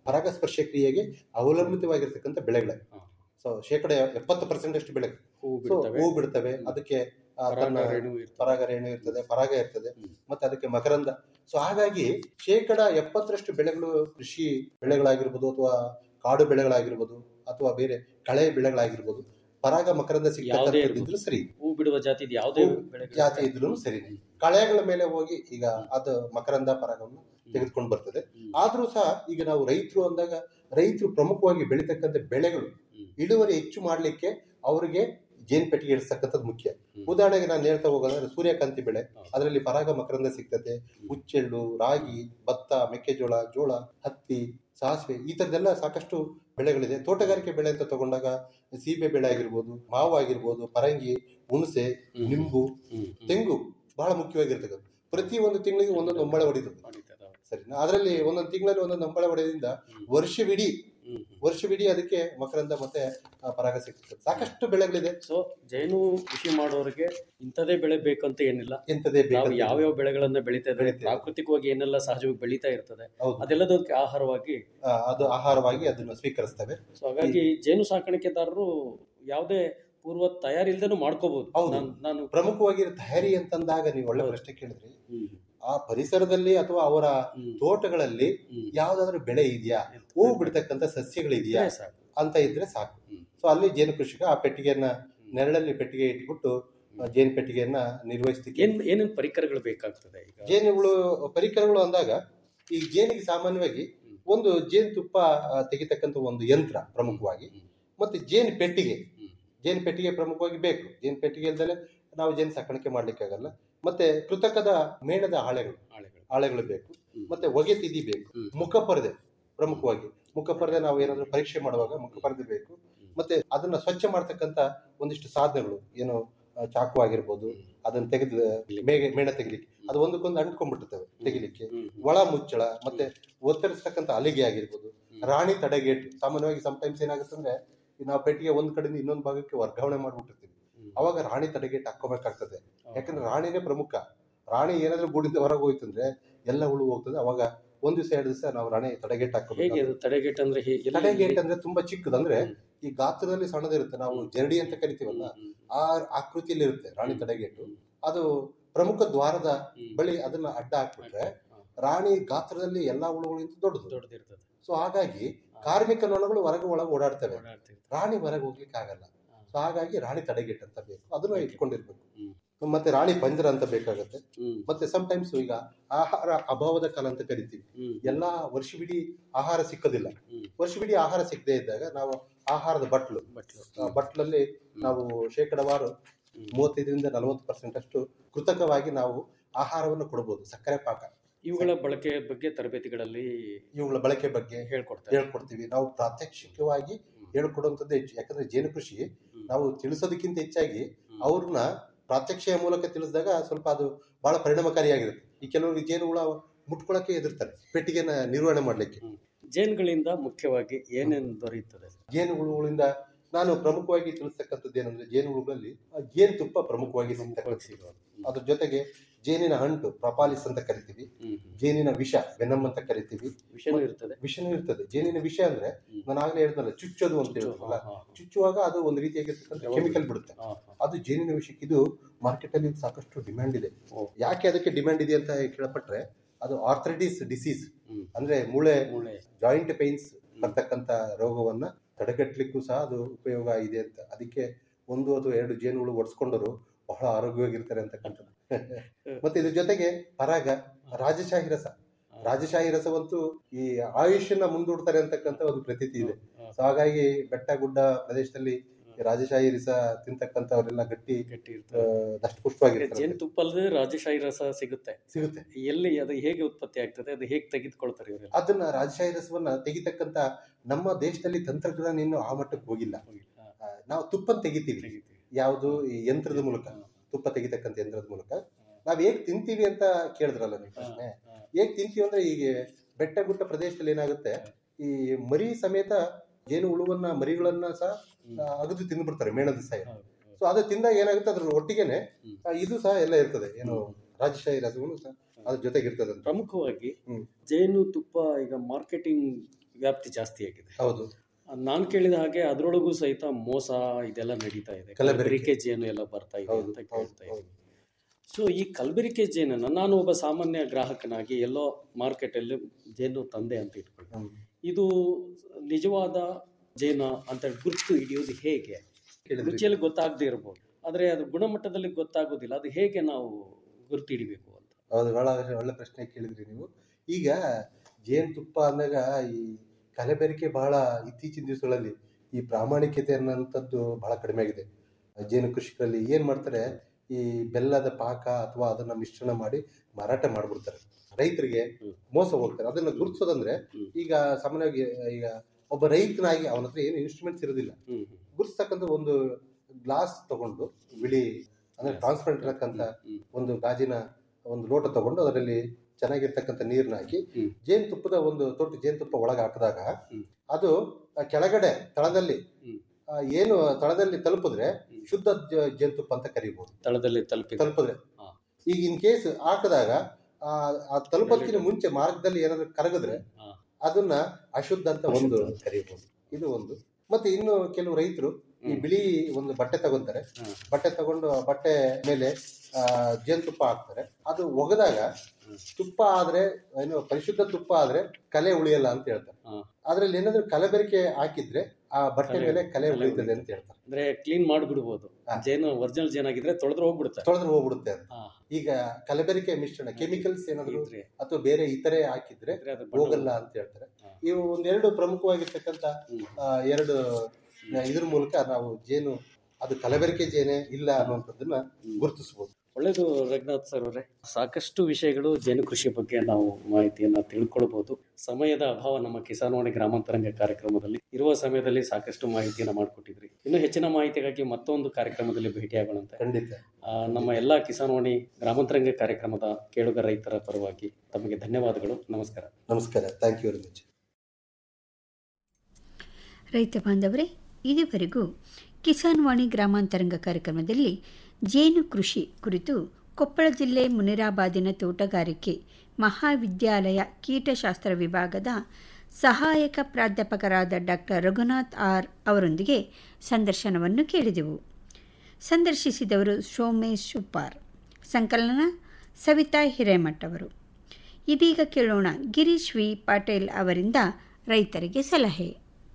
ಪರಾಗಸ್ಪರ್ಶ ಕ್ರಿಯೆಗೆ ಅವಲಂಬಿತವಾಗಿರ್ತಕ್ಕಂಥ ಬೆಳೆಗಳೇ ಹಾ. ಸೊ ಶೇಕಡ ಎಪ್ಪತ್ತು ಪರ್ಸೆಂಟ್ ಅಷ್ಟು ಬೆಳೆ ಹೂ ಸೊ ಬಿಡ್ತವೆ ಹೂ ಬಿಡ್ತವೆ ಅದಕ್ಕೆ ಆ, ಪರಾಗ ತನ್ನ ರೇಣು ಇರ್ತವೆ. ಪರಾಗ ರೇಣು ಇರ್ತದೆ ಪರಾಗ ಇರ್ತದೆ ಹ್ಮ್. ಮತ್ತೆ ಅದಕ್ಕೆ ಮಕರಂದ ಸೊ ಹಾಗಾಗಿ ಶೇಕಡ ಎಪ್ಪತ್ತರಷ್ಟು ಬೆಳೆಗಳು ಕೃಷಿ ಬೆಳೆಗಳಾಗಿರ್ಬೋದು ಅಥವಾ ಕಾಡು ಬೆಳೆಗಳಾಗಿರ್ಬೋದು ಅಥವಾ ಬೇರೆ ಕಳೆ ಬೆಳೆಗಳಾಗಿರ್ಬೋದು ಪರಾಗ ಮಕರಂದ ಯಾವುದೇ ಸಿಗ್ತಕ್ಕಂಥದ್ದಿದ್ರು ಸರಿ ಹೂ ಬಿಡುವ ಜಾತಿ ಯಾವುದೇ ಹೂ ಬೆಳೆ ಜಾತಿ ಇದ್ರೂ ಸರಿ ಕಳೆಗಳ ಮೇಲೆ ಹೋಗಿ ಈಗ ಅದು ಮಕರಂದ ಪರಾಗವನ್ನು ತೆಗೆದುಕೊಂಡು ಬರ್ತದೆ ಆದ್ರೂ ಸಹ ಈಗ ನಾವು ರೈತರು ಅಂದಾಗ ರೈತರು ಪ್ರಮುಖವಾಗಿ ಬೆಳೀತಕ್ಕಂಥ ಬೆಳೆಗಳು ಹ್ಮ್. ಇಳುವರಿ ಹೆಚ್ಚು ಮಾಡ್ಲಿಕ್ಕೆ ಅವರಿಗೆ ಜೇನು ಪೆಟ್ಟಿಗೆ ಇರಿಸ್ತಕ್ಕಂಥದ್ದು ಮುಖ್ಯ ಹ್ಮ್. ಉದಾಹರಣೆಗೆ ನಾನು ಹೇಳ್ತಾ ಹೋಗೋದಾದ್ರೆ ಸೂರ್ಯಕಾಂತಿ ಬೆಳೆ ಹೌದು. ಅದರಲ್ಲಿ ಪರಾಗ ಮಕರಂದ ಸಿಗ್ತದೆ ಹುಚ್ಚೆಳ್ಳು ರಾಗಿ ಭತ್ತ ಮೆಕ್ಕೆಜೋಳ ಜೋಳ ಹತ್ತಿ ಸಾಸಿವೆ ಈ ತರದೆಲ್ಲ ಸಾಕಷ್ಟು ಬೆಳೆಗಳಿದೆ ತೋಟಗಾರಿಕೆ ಬೆಳೆ ಅಂತ ತಗೊಂಡಾಗ ಸೀಬೆ ಬೆಳೆ ಆಗಿರ್ಬೋದು ಮಾವು ಆಗಿರ್ಬೋದು ಪರಂಗಿ ಹುಣಸೆ ಹ್ಮ್. ನಿಂಬು ಹ್ಮ್, ಹ್ಮ್. ತೆಂಗು ಬಹಳ ಮುಖ್ಯವಾಗಿರ್ತಕ್ಕಂಥ ಪ್ರತಿ ಒಂದು ತಿಂಗಳಿಗೆ ಒಂದೊಂದು ಒಂಬಳೆ ಹೊಡಿತದೆ ಹೊಡಿತದೆ, ಹೌದು. ಸರಿ ಅದರಲ್ಲಿ ಒಂದೊಂದು ತಿಂಗಳಲ್ಲಿ ಒಂದೊಂದು ಒಂಬಳೆ ಹೊಡೆಯೋದ್ರಿಂದ ವರ್ಷವಿಡೀ ಹ್ಮ್, ಹ್ಮ್. ವರ್ಷವಿಡೀ ಅದಕ್ಕೆ ಮಕರಂದ ಮತ್ತೆ ಆ, ಪರಾಗ ಸಿಗ್ತದೆ ಸಾಕಷ್ಟು ಬೆಳೆಗಳಿದೆ ಸೊ ಜೇನು ಕೃಷಿ ಮಾಡೋರಿಗೆ ಇಂಥದೇ ಬೆಳೆ ಬೇಕಂತ ಏನಿಲ್ಲ ಎಂತದೇ ನಾವು ಬೇಕು ಯಾವ್ಯಾವ ಬೆಳೆಗಳನ್ನ ಬೆಳೀತಾ ಇದ್ದಾರೆ ಬೆಳೀತಾ ಇದ್ದಾರೆ. ಪ್ರಾಕೃತಿಕವಾಗಿ ಏನೆಲ್ಲ ಸಹಜವಾಗಿ ಬೆಳೀತಾ ಇರ್ತದೆ ಹೌದು ಅದೆಲ್ಲದಕ್ಕೆ ಆಹಾರವಾಗಿ ಆ, ಅದು ಆಹಾರವಾಗಿ ಅದನ್ನು ಸ್ವೀಕರಿಸ್ತವೆ ಸೊ ಹಾಗಾಗಿ ಜೇನು ಸಾಕಾಣಿಕೆದಾರರು ಯಾವುದೇ ಪೂರ್ವ ತಯಾರಿ ಇಲ್ದೇನು ಮಾಡ್ಕೋಬಹುದು ಹೌದು. ನಾನು ನಾನು ಪ್ರಮುಖವಾಗಿ ತಯಾರಿ ಅಂತಂದಾಗ ನೀವು ಒಳ್ಳೆ ಹೌದು. ಪ್ರಶ್ನೆ ಕೇಳಿದ್ರಿ ಹ್ಮ್, ಆ ಪರಿಸರದಲ್ಲಿ ಅಥವಾ ಅವರ ಹ್ಮ್, ತೋಟಗಳಲ್ಲಿ ಹ್ಮ್. ಯಾವ್ದಾದ್ರು ಬೆಳೆ ಇದೆಯಾ ಹೂ ಬಿಡ್ತಕ್ಕಂಥ ಸಸ್ಯಗಳಿದೆಯಾ ಇದ್ರೆ ಸಾಕು. ಅಂತ ಇದ್ರೆ ಸಾಕು ಹ್ಮ್. ಸೊ ಅಲ್ಲಿ ಜೇನು ಕೃಷಿಕ ಆ ಪೆಟ್ಟಿಗೆಯನ್ನ ನೆರಳಲ್ಲಿ ಪೆಟ್ಟಿಗೆ ಇಟ್ಬಿಟ್ಟು ಆ, ಜೇನು ಪೆಟ್ಟಿಗೆಯನ್ನ ನಿರ್ವಹಿಸ್ಲಿಕ್ಕೆ ಏನ್ ಏನೇನ್ ಪರಿಕರಗಳು ಬೇಕಾಗ್ತದೆ ಈಗ ಜೇನುಗಳು ಪರಿಕರಗಳು ಅಂದಾಗ ಈ ಜೇನಿಗೆ ಸಾಮಾನ್ಯವಾಗಿ ಹ್ಮ್. ಒಂದು ಜೇನುತುಪ್ಪ ಆ, ತೆಗಿತಕ್ಕಂಥ ಒಂದು ಯಂತ್ರ ಪ್ರಮುಖವಾಗಿ ಹ್ಮ್. ಮತ್ತೆ ಜೇನು ಪೆಟ್ಟಿಗೆ ಹ್ಮ್. ಜೇನು ಪೆಟ್ಟಿಗೆ ಪ್ರಮುಖವಾಗಿ ಬೇಕು ಜೇನು ಪೆಟ್ಟಿಗೆ ಇಲ್ದಲೆ ನಾವು ಜೇನು ಸಾಕಾಣಿಕೆ ಮಾಡ್ಲಿಕ್ಕಾಗಲ್ಲ ಮತ್ತೆ ಕೃತಕದ ಮೇಣದ ಹಾಳೆಗಳು ಆಳೆಗಳು ಹಾಳೆಗಳು ಬೇಕು ಹ್ಮ್. ಮತ್ತೆ ಹೊಗೆ ತಿದಿ ಬೇಕು ಹ್ಮ್. ಮುಖಪರದೆ ಪ್ರಮುಖವಾಗಿ ಮುಖಪರದೆ ನಾವು ಏನಾದ್ರು ಪರೀಕ್ಷೆ ಮಾಡುವಾಗ ಮುಖಪರದೆ ಬೇಕು ಮತ್ತೆ ಅದನ್ನ ಸ್ವಚ್ಛ ಮಾಡ್ತಕ್ಕಂಥ ಒಂದಿಷ್ಟು ಸಾಧನಗಳು ಏನು ಆ, ಚಾಕು ಆಗಿರ್ಬೋದು ಅದನ್ನ ತೆಗೆದು ಮೇಗೆ ಮೇಣ ತೆಗಿಲಿಕ್ಕೆ ಅದು ಒಂದಕ್ಕೊಂದು ಅಂಟ್ಕೊಂಡ್ಬಿಟ್ಟಿರ್ತವೆ ತೆಗಿಲಿಕ್ಕೆ ಹ್ಮ್. ಒಳ ಮುಚ್ಚಳ ಮತ್ತೆ ಒತ್ತರಿಸ್ತಕ್ಕಂಥ ಅಲಿಗೆ ಆಗಿರ್ಬೋದು ರಾಣಿ ತಡೆಗೇಟು ಸಾಮಾನ್ಯವಾಗಿ ಸಮಟೈಮ್ಸ್ ಏನಾಗುತ್ತೆ ಅಂದ್ರೆ ಈ ನಾವು ಪೆಟ್ಟಿಗೆ ಒಂದ್ ಕಡೆಯಿಂದ ಇನ್ನೊಂದು ಭಾಗಕ್ಕೆ ವರ್ಗಾವಣೆ ಮಾಡ್ಬಿಟ್ಟಿರ್ತೀವಿ ಹ್ಮ್. ಅವಾಗ ರಾಣಿ ತಡೆಗೇಟ್ ಹಾಕೋಬೇಕಾಗ್ತದೆ ಯಾಕಂದ್ರೆ ರಾಣಿನೇ ಪ್ರಮುಖ ರಾಣಿ ಏನಾದ್ರೂ ಗೂಡಿಂದ ಹೊರಗೆ ಹೋಯ್ತಂದ್ರೆ ಎಲ್ಲ ಹುಳು ಹೋಗ್ತದೆ ಅವಾಗ ಒಂದ್ ದಿವಸ ಎರಡು ದಿವಸ ನಾವು ರಾಣಿ ತಡೆಗೇಟ್ ಹೇಗೆ ಹಾಕೋಬೇಕು ಅದು ತಡೆಗೇಟ್ ಅಂದ್ರೆ ಹೇ- ಎಲ್ಲಿ- ತಡೆಗೇಟ್ ಅಂದ್ರೆ ತುಂಬಾ ಚಿಕ್ಕದಂದ್ರೆ ಹ್ಮ್. ಈ ಗಾತ್ರದಲ್ಲಿ ಸಣ್ಣದಿರುತ್ತೆ ನಾವು ಜರಡಿ ಅಂತ ಕರಿತೀವಲ್ಲ ಹ್ಮ್, ಆ ಆಕೃತಿಯಲ್ಲಿ ಇರುತ್ತೆ ರಾಣಿ ತಡೆಗೇಟು ಹ್ಮ್. ಅದು ಪ್ರಮುಖ ದ್ವಾರದ ಹ್ಮ್. ಬಳಿ ಅದನ್ನ ಅಡ್ಡ ಹಾಕ್ಬಿಟ್ರೆ ಹಾ, ರಾಣಿ ಗಾತ್ರದಲ್ಲಿ ಎಲ್ಲಾ ಹುಳುಗಳಿಂತ ದೊಡ್ಡದು ದೊಡ್ಡದಿರ್ತದೆ ಸೊ ಹಾಗಾಗಿ ಕಾರ್ಮಿಕ ನೊಣಗಳು ಹೊರಗೆ ಒಳಗೆ ಓಡಾಡ್ತವೆ ಓಡಾಡ್ತಿರ್ತದೆ. ರಾಣಿ ಹೊರಗೆ ಹೋಗ್ಲಿಕ್ಕೆ ಆಗಲ್ಲ ಹಾ. ಸೊ ಹಾಗಾಗಿ ರಾಣಿ ತಡೆಗೇಟ್ ಅಂತ ಬೇಕು ಅದನ್ನ Okay. ಇಟ್ಕೊಂಡಿರ್ಬೇಕು ಹ್ಮ್. ಮತ್ತೆ ರಾಣಿ ಪಂಜರ ಅಂತ ಬೇಕಾಗತ್ತೆ ಹ್ಮ್, ಮತ್ತೆ ಟೈಮ್ಸ್ ಈಗ ಆಹಾರ ಅಭಾವದ ಕಾಲ ಅಂತ ಕರಿತೀವಿ ಹ್ಮ್, ಎಲ್ಲಾ ವರ್ಷವಿಡೀ ಆಹಾರ ಸಿಕ್ಕದಿಲ್ಲ ಹ್ಮ್. ವರ್ಷವಿಡೀ ಆಹಾರ ಸಿಕ್ಕದೇ ಇದ್ದಾಗ ನಾವು ಆಹಾರದ ಬಟ್ಲು ಬಟ್ಲು. ಆ ಬಟ್ಲಲ್ಲಿ ನಾವು ಶೇಕಡವಾರು ಹ್ಮ್. ಮೂವತ್ತೈದರಿಂದ ನಲವತ್ತು ಪರ್ಸೆಂಟ್ ಅಷ್ಟು ಕೃತಕವಾಗಿ ನಾವು ಆಹಾರವನ್ನು ಕೊಡಬಹುದು ಸಕ್ಕರೆ ಪಾಕ ಇವುಗಳ ಬಳಕೆ ಬಗ್ಗೆ ತರಬೇತಿಗಳಲ್ಲಿ ಇವುಗಳ ಬಳಕೆ ಬಗ್ಗೆ ಹೇಳ್ಕೊಡ್ತಾರೆ ಹೇಳ್ಕೊಡ್ತೀವಿ ನಾವು ಪ್ರಾತ್ಯಕ್ಷಿಕವಾಗಿ ಹೇಳ್ಕೊಡುವಂಥದ್ದು ಹೆಚ್ಚು ಯಾಕಂದ್ರೆ ಜೇನು ಕೃಷಿ ನಾವು ತಿಳಿಸೋದಕ್ಕಿಂತ ಹೆಚ್ಚಾಗಿ ಅವ್ರನ್ನ ಪ್ರಾತ್ಯಕ್ಷಿಯ ಮೂಲಕ ತಿಳಿಸಿದಾಗ ಸ್ವಲ್ಪ ಅದು ಬಹಳ ಪರಿಣಾಮಕಾರಿಯಾಗಿರುತ್ತೆ ಈ ಕೆಲವರಿಗೆ ಜೇನು ಹುಳ ಮುಟ್ಕೊಳಕ್ಕೆ ಎದುರ್ತಾರೆ ಪೆಟ್ಟಿಗೆನ ನಿರ್ವಹಣೆ ಮಾಡ್ಲಿಕ್ಕೆ ಜೇನುಗಳಿಂದ ಮುಖ್ಯವಾಗಿ ಏನೇನು ದೊರೆಯುತ್ತದೆ ಜೇನು ಹುಳುಗಳಿಂದ ನಾನು ಪ್ರಮುಖವಾಗಿ ತಿಳಿಸ್ತಕ್ಕಂಥದ್ದು ಏನಂದ್ರೆ ಜೇನು ಹುಳುಗಳಲ್ಲಿ ಆ, ಜೇನುತುಪ್ಪ ಪ್ರಮುಖವಾಗಿ ಸಿಗ್ತಕ್ಕಂಥದ್ದು ಅದ್ರ ಜೊತೆಗೆ ಜೇನಿನ ಅಂಟು ಪ್ರಪಾಲಿಸ್ ಅಂತ ಕರಿತೀವಿ ಹ್ಮ್. ಜೇನಿನ ವಿಷ ವೆನಮ್ ಅಂತ ಕರಿತೀವಿ ವಿಷಯನೂ ಇರ್ತದೆ ವಿಷನೂ ಇರ್ತದೆ ಜೇನಿನ ವಿಷ ಅಂದ್ರೆ ಹ್ಮ್. ನಾನು ಆಗ್ಲೇ ಹೇಳಿದ್ನಲ್ಲ ಚುಚ್ಚೋದು ಅಂತ ಹೇಳ್ತಲ್ಲ ಹಾ, ಹಾ, ಚುಚ್ಚುವಾಗ ಅದು ಒಂದು ರೀತಿಯಾಗಿರ್ತಕ್ಕಂಥ ಯಾವಾಗ್ಲೂ. ಕೆಮಿಕಲ್ ಬಿಡುತ್ತೆ ಹಾ, ಹಾ. ಅದು ಜೇನಿನ ವಿಷಕ್ಕೆ ಇದು ಮಾರ್ಕೆಟ್ ಅಲ್ಲಿ ಸಾಕಷ್ಟು ಡಿಮ್ಯಾಂಡ್ ಇದೆ ಓ. ಯಾಕೆ ಅದಕ್ಕೆ ಡಿಮ್ಯಾಂಡ್ ಇದೆ ಅಂತ ಕೇಳಪಟ್ರೆ ಅದು ಆರ್ಥ್ರೈಟಿಸ್ ಡಿಸೀಸ್ ಹ್ಮ್. ಅಂದ್ರೆ ಮೂಳೆ ಮೂಳೆ ಜಾಯಿಂಟ್ ಪೈನ್ಸ್ ಬರ್ತಕ್ಕಂಥ ರೋಗವನ್ನ ತಡೆಗಟ್ಟಲಿಕ್ಕೂ ಸಹ ಅದು ಉಪಯೋಗ ಇದೆ ಅಂತ ಅದಕ್ಕೆ ಒಂದು ಅಥವಾ ಎರಡು ಜೇನುಗಳು ಒಡ್ಸ್ಕೊಂಡರು ಬಹಳ ಆರೋಗ್ಯವಾಗಿರ್ತಾರೆ ಅಂತಕ್ಕಂಥದ್ದು ಮತ್ತೆ ಇದ್ರ ಜೊತೆಗೆ ಪರಾಗ ರಾಜಶಾಹಿ ರಸ ರಾಜಶಾಹಿ ರಸವಂತೂ ಈ ಆಯುಷ್ಯನ ಮುಂದೂಡ್ತಾರೆ ಅಂತಕ್ಕಂಥ ಒಂದು ಪ್ರತೀತಿ ಇದೆ ಹಾ. ಸೊ ಹಾಗಾಗಿ ಬೆಟ್ಟ ಗುಡ್ಡ ಪ್ರದೇಶದಲ್ಲಿ ಈ ರಾಜಶಾಹಿ ರಸ ತಿಂತಕ್ಕಂಥವರೆಲ್ಲ ಗಟ್ಟಿ ಗಟ್ಟಿ ಆ, ಇರ್ತದೆ ದಷ್ಟಪುಷ್ಟವಾಗಿರ್ತಾರೆ ಜೇನುತುಪ್ಪ ಅಲ್ಲದೆ ರಾಜಶಾಹಿ ರಸ ಸಿಗುತ್ತೆ ಸಿಗುತ್ತೆ ಎಲ್ಲಿ ಅದು ಹೇಗೆ ಉತ್ಪತ್ತಿ ಆಗ್ತದೆ ಅದು ಹೇಗೆ ತೆಗೆದುಕೊಳ್ತಾರೆ ಇವರೆಲ್ಲ ಅದನ್ನ ರಾಜಶಾಹಿ ರಸವನ್ನ ತೆಗಿತಕ್ಕಂತ ನಮ್ಮ ದೇಶದಲ್ಲಿ ತಂತ್ರಜ್ಞಾನ ಇನ್ನು ಆ ಮಟ್ಟಕ್ಕೆ ಹೋಗಿಲ್ಲ ಹಾ, ಆ, ನಾವು ತುಪ್ಪ ತೆಗಿತೀವಿ ತೆಗಿತೀವಿ. ಯಾವುದು ಈ ಯಂತ್ರದ ಮೂಲಕ ಹಾ, ತುಪ್ಪ ತೆಗಿತಕ್ಕಂಥ ಯಂತ್ರದ ಮೂಲಕ ನಾವ್ ಹೇಗ್ ತಿಂತೀವಿ ಅಂತ ಕೇಳಿದ್ರಲ್ಲ ನೀವು ಹಾ, ಪ್ರಶ್ನೆ ಹಾ. ಹೇಗ್ ತಿಂತೀವಿ ಅಂದ್ರೆ ಈಗ ಬೆಟ್ಟ ಗುಡ್ಡ ಪ್ರದೇಶದಲ್ಲಿ ಏನಾಗುತ್ತೆ ಈ ಮರಿ ಸಮೇತ ಜೇನು ಹುಳುವನ್ನ ಮರಿಗಳನ್ನ ಸಹ ಹ್ಮ್. ಆ, ಅಗದು ತಿಂದ್ಬಿಡ್ತಾರೆ ಮೇಣದ ಸಹ ಹೌದು, ಹೌದು. ಸೊ ಅದು ತಿಂದಾಗ ಏನಾಗುತ್ತೆ ಅದ್ರ ಒಟ್ಟಿಗೆನೆ ಹ್ಮ್. ಆ, ಇದು ಸಹ ಎಲ್ಲ ಇರ್ತದೆ ಏನು ರಾಜಶಾಹಿ ರಸಗಳು ಸಹ ಅದ್ರ ಜೊತೆಗೆ ಇರ್ತದೆ ಅಂತ ಪ್ರಮುಖವಾಗಿ ಹ್ಮ್. ಜೇನು ತುಪ್ಪ ಈಗ ಮಾರ್ಕೆಟಿಂಗ್ ವ್ಯಾಪ್ತಿ ಜಾಸ್ತಿ ಆಗಿದೆ ಹೌದು ನಾನು ಕೇಳಿದ ಹಾಗೆ ಅದರೊಳಗೂ ಸಹಿತ ಮೋಸ ಇದೆಲ್ಲ ನಡೀತಾ ಇದೆ ಕಲಬೆರಕೆ. ಕಲಬೆರಕೆ ಜೇನು ಎಲ್ಲ ಬರ್ತಾ ಇದೆ ಹೌದು, ಅಂತ ಹೌದು, ಕೇಳ್ತಾ ಹೌದು. ಇದ್ದೀನಿ ಸೊ ಈ ಕಲಬೆರಕೆ ಜೇನನ್ನು ನಾನು ಒಬ್ಬ ಸಾಮಾನ್ಯ ಗ್ರಾಹಕನಾಗಿ ಎಲ್ಲೋ ಮಾರ್ಕೆಟಲ್ಲಿ ಜೇನು ತಂದೆ ಅಂತ ಇಟ್ಕೊಳ್ಳಿ ಹ್ಮ್. ಇದು ನಿಜವಾದ ಜೇನ ಅಂತ ಗುರುತು ಹಿಡಿಯೋದು ಹೇಗೆ ಕೇಳಿದ್ರಿ. ರುಚಿಯಲ್ಲಿ ಗೊತ್ತಾಗದೇ ಇರ್ಬೋದು ಆದರೆ ಅದು ಗುಣಮಟ್ಟದಲ್ಲಿ ಗೊತ್ತಾಗೋದಿಲ್ಲ ಅದು ಹೇಗೆ ನಾವು ಗುರುತು ಹಿಡಿಬೇಕು ಅಂತ ಹೌದು ಭಾಳ ಒಳ್ಳೆ ಪ್ರಶ್ನೆ ಕೇಳಿದ್ರಿ ನೀವು ಈಗ ಜೇನುತುಪ್ಪ ಅಂದಾಗ ಈ ಕಲಬೆರಕೆ ಬಹಳ ಇತ್ತೀಚಿನ ದಿವಸಗಳಲ್ಲಿ ಈ ಪ್ರಾಮಾಣಿಕತೆ ಅನ್ನೋಂಥದ್ದು ಬಹಳ ಕಡಿಮೆ ಆಗಿದೆ ಜೇನು ಕೃಷಿಕರಲ್ಲಿ ಏನು ಮಾಡ್ತಾರೆ ಈ ಬೆಲ್ಲದ ಪಾಕ ಅಥವಾ ಅದನ್ನ ಮಿಶ್ರಣ ಮಾಡಿ ಮಾರಾಟ ಮಾಡ್ಬಿಡ್ತಾರೆ ರೈತರಿಗೆ ಹ್ಮ್. ಮೋಸ ಹೋಗ್ತಾರೆ ಅದನ್ನ ಗುರುತಿಸೋದಂದ್ರೆ ಹ್ಮ್. ಈಗ ಸಾಮಾನ್ಯವಾಗಿ ಈಗ ಒಬ್ಬ ರೈತನಾಗಿ ಅವನ ಹತ್ರ ಏನು ಇನ್ಸ್ಟ್ರೂಮೆಂಟ್ಸ್ ಇರೋದಿಲ್ಲ ಹ್ಮ್ ಹ್ಮ್. ಗುರುತಿಸ್ತಕ್ಕಂಥ ಒಂದು ಗ್ಲಾಸ್ ತಗೊಂಡು ಬಿಳಿ ಅಂದ್ರೆ ಟ್ರಾನ್ಸ್ಪರೆಂಟ್ ಇರಕ್ಕಂತ ಹ್ಮ್. ಒಂದು ಗಾಜಿನ ಒಂದು ಲೋಟ ತಗೊಂಡು ಅದರಲ್ಲಿ ಚೆನ್ನಾಗಿರ್ತಕ್ಕಂಥ ನೀರನ್ನ ಹಾಕಿ ಹ್ಮ್. ಜೇನುತುಪ್ಪದ ಒಂದು ತೊಟ್ಟು ಜೇನುತುಪ್ಪ ಒಳಗೆ ಹಾಕಿದಾಗ ಹ್ಮ್. ಅದು ಆ ಕೆಳಗಡೆ ತಳದಲ್ಲಿ ಹ್ಮ್. ಆ, ಏನು ತಳದಲ್ಲಿ ತಲುಪಿದ್ರೆ ಹ್ಮ್. ಶುದ್ಧ ಜ- ಜೇನುತುಪ್ಪ ಅಂತ ಕರಿಬಹುದು ತಳದಲ್ಲಿ ತಲುಪಿದೆ ತಲುಪಿದ್ರೆ ಹಾ. ಈಗ ಇನ್ ಕೇಸ್ ಹಾಕಿದಾಗ ಆ ಆ ತಲುಪೋದಕ್ಕಿಂತ ಮುಂಚೆ ಮಾರ್ಗದಲ್ಲಿ ಏನಾದ್ರು ಕರಗಿದ್ರೆ ಹಾ. ಅದನ್ನ ಅಶುದ್ಧ ಅಂತ ಒಂದು ಕರಿಬಹುದು ಇದು ಒಂದು ಮತ್ತೆ ಇನ್ನು ಕೆಲವು ರೈತರು ಈ ಹ್ಮ್. ಬಿಳಿ ಒಂದು ಬಟ್ಟೆ ತಗೊಂತಾರೆ ಹಾ. ಬಟ್ಟೆ ತಗೊಂಡು ಆ ಬಟ್ಟೆ ಮೇಲೆ ಆ, ಜೇನುತುಪ್ಪ ಹಾಕ್ತಾರೆ ಅದು ಒಗೆದಾಗ ಹ್ಮ್. ತುಪ್ಪ ಆದ್ರೆ ಏನು ಪರಿಶುದ್ಧ ತುಪ್ಪ ಆದ್ರೆ ಕಲೆ ಉಳಿಯಲ್ಲ ಅಂತ ಹೇಳ್ತಾರೆ ಹಾ. ಅದ್ರಲ್ಲಿ ಏನಾದ್ರು ಕಲಬೆರಕೆ ಹಾಕಿದ್ರೆ ಆ ಬಟ್ಟೆ ಕಲೆ- ಮೇಲೆ ಕಲೆ ಕಲೆ ಉಳಿತದೆ ಉಳಿತದೆ. ಅಂತ ಹೇಳ್ತಾರೆ ಅಂದ್ರೆ ಕ್ಲೀನ್ ಮಾಡಿಬಿಡ್ಬೋದು ಹಾ. ಜೇನು ಒರಿಜಿನಲ್ ಜೇನಾಗಿದ್ರೆ ತೊಳೆದ್ರೆ ಹೋಗ್ಬಿಡುತ್ತೆ ತೊಳೆದ್ರೆ ಹೋಗ್ಬಿಡುತ್ತೆ ಅಂತ ಹಾ. ಈಗ ಕಲಬೆರಕೆ ಮಿಶ್ರಣ ಕೆಮಿಕಲ್ಸ್ ಏನಾದ್ರು ಇದ್ರೆ ಅಥವಾ ಬೇರೆ ಇತರೆ ಹಾಕಿದ್ರೆ ಇದ್ರೆ ಅದು ಬಣ್ಣ ಹೋಗಲ್ಲ ಅಂತ ಹೇಳ್ತಾರೆ ಹಾ. ಇವು ಒಂದೆರಡು ಪ್ರಮುಖವಾಗಿರ್ತಕ್ಕಂಥ ಹ್ಮ್. ಆ, ಎರಡು ಆ, ಇದ್ರ ಮೂಲಕ ನಾವು ಜೇನು ಅದು ಕಲಬೆರಕೆ ಜೇನೆ ಇಲ್ಲ ಅನ್ನುವಂಥದ್ದನ್ನ ಗುರುತಿಸಬಹುದು ಒಳ್ಳೇದು ರಘುನಾಥ್ ಸರ್ ಅವರೇ ಸಾಕಷ್ಟು ವಿಷಯಗಳು ಜೇನು ಕೃಷಿ ಬಗ್ಗೆ ನಾವು ಮಾಹಿತಿಯನ್ನ ತಿಳ್ಕೊಳ್ಬಹುದು ಸಮಯದ ಅಭಾವ ನಮ್ಮ ಕಿಸಾನ್ವಾಣಿ ಗ್ರಾಮಾಂತರಂಗ ಕಾರ್ಯಕ್ರಮದಲ್ಲಿ ಇರುವ ಸಮಯದಲ್ಲಿ ಸಾಕಷ್ಟು ಮಾಹಿತಿಯನ್ನ ಮಾಡಿಕೊಟ್ಟಿದ್ರಿ ಇನ್ನು ಹೆಚ್ಚಿನ ಮಾಹಿತಿಗಾಗಿ ಮತ್ತೊಂದು ಕಾರ್ಯಕ್ರಮದಲ್ಲಿ ಭೇಟಿಯಾಗೋಣಂತೆ ಖಂಡಿತ ಆ, ನಮ್ಮ ಎಲ್ಲ ಕಿಸಾನ್ವಾಣಿ ಗ್ರಾಮಾಂತರಂಗ ಕಾರ್ಯಕ್ರಮದ ಕೇಳುಗ ರೈತರ ಪರವಾಗಿ ತಮಗೆ ಧನ್ಯವಾದಗಳು ನಮಸ್ಕಾರ ನಮಸ್ಕಾರ ಥ್ಯಾಂಕ್ ಯು ವೆರಿ ಮಚ್ ರೈತ ಬಾಂಧವರೇ ಇದುವರೆಗೂ ಕಿಸಾನ್ ವಾಣಿ ಗ್ರಾಮಾಂತರಂಗ ಕಾರ್ಯಕ್ರಮದಲ್ಲಿ ಜೇನು ಕೃಷಿ ಕುರಿತು ಕೊಪ್ಪಳ ಜಿಲ್ಲೆ ಮುನಿರಾಬಾದಿನ ತೋಟಗಾರಿಕೆ ಮಹಾವಿದ್ಯಾಲಯ ಕೀಟಶಾಸ್ತ್ರ ವಿಭಾಗದ ಸಹಾಯಕ ಪ್ರಾಧ್ಯಾಪಕರಾದ ಡಾಕ್ಟರ್ ರಘುನಾಥ್ ಆರ್ ಅವರೊಂದಿಗೆ ಸಂದರ್ಶನವನ್ನು ಕೇಳಿದೆವು ಸಂದರ್ಶಿಸಿದವರು ಸೋಮೇಶ್ ಉಪ್ಪಾರ್ ಸಂಕಲನ ಸವಿತಾ ಹಿರೇಮಠ್ ಅವರು ಇದೀಗ ಕೇಳೋಣ ಗಿರೀಶ್ ವಿ ಪಾಟೀಲ್ ಅವರಿಂದ ರೈತರಿಗೆ ಸಲಹೆ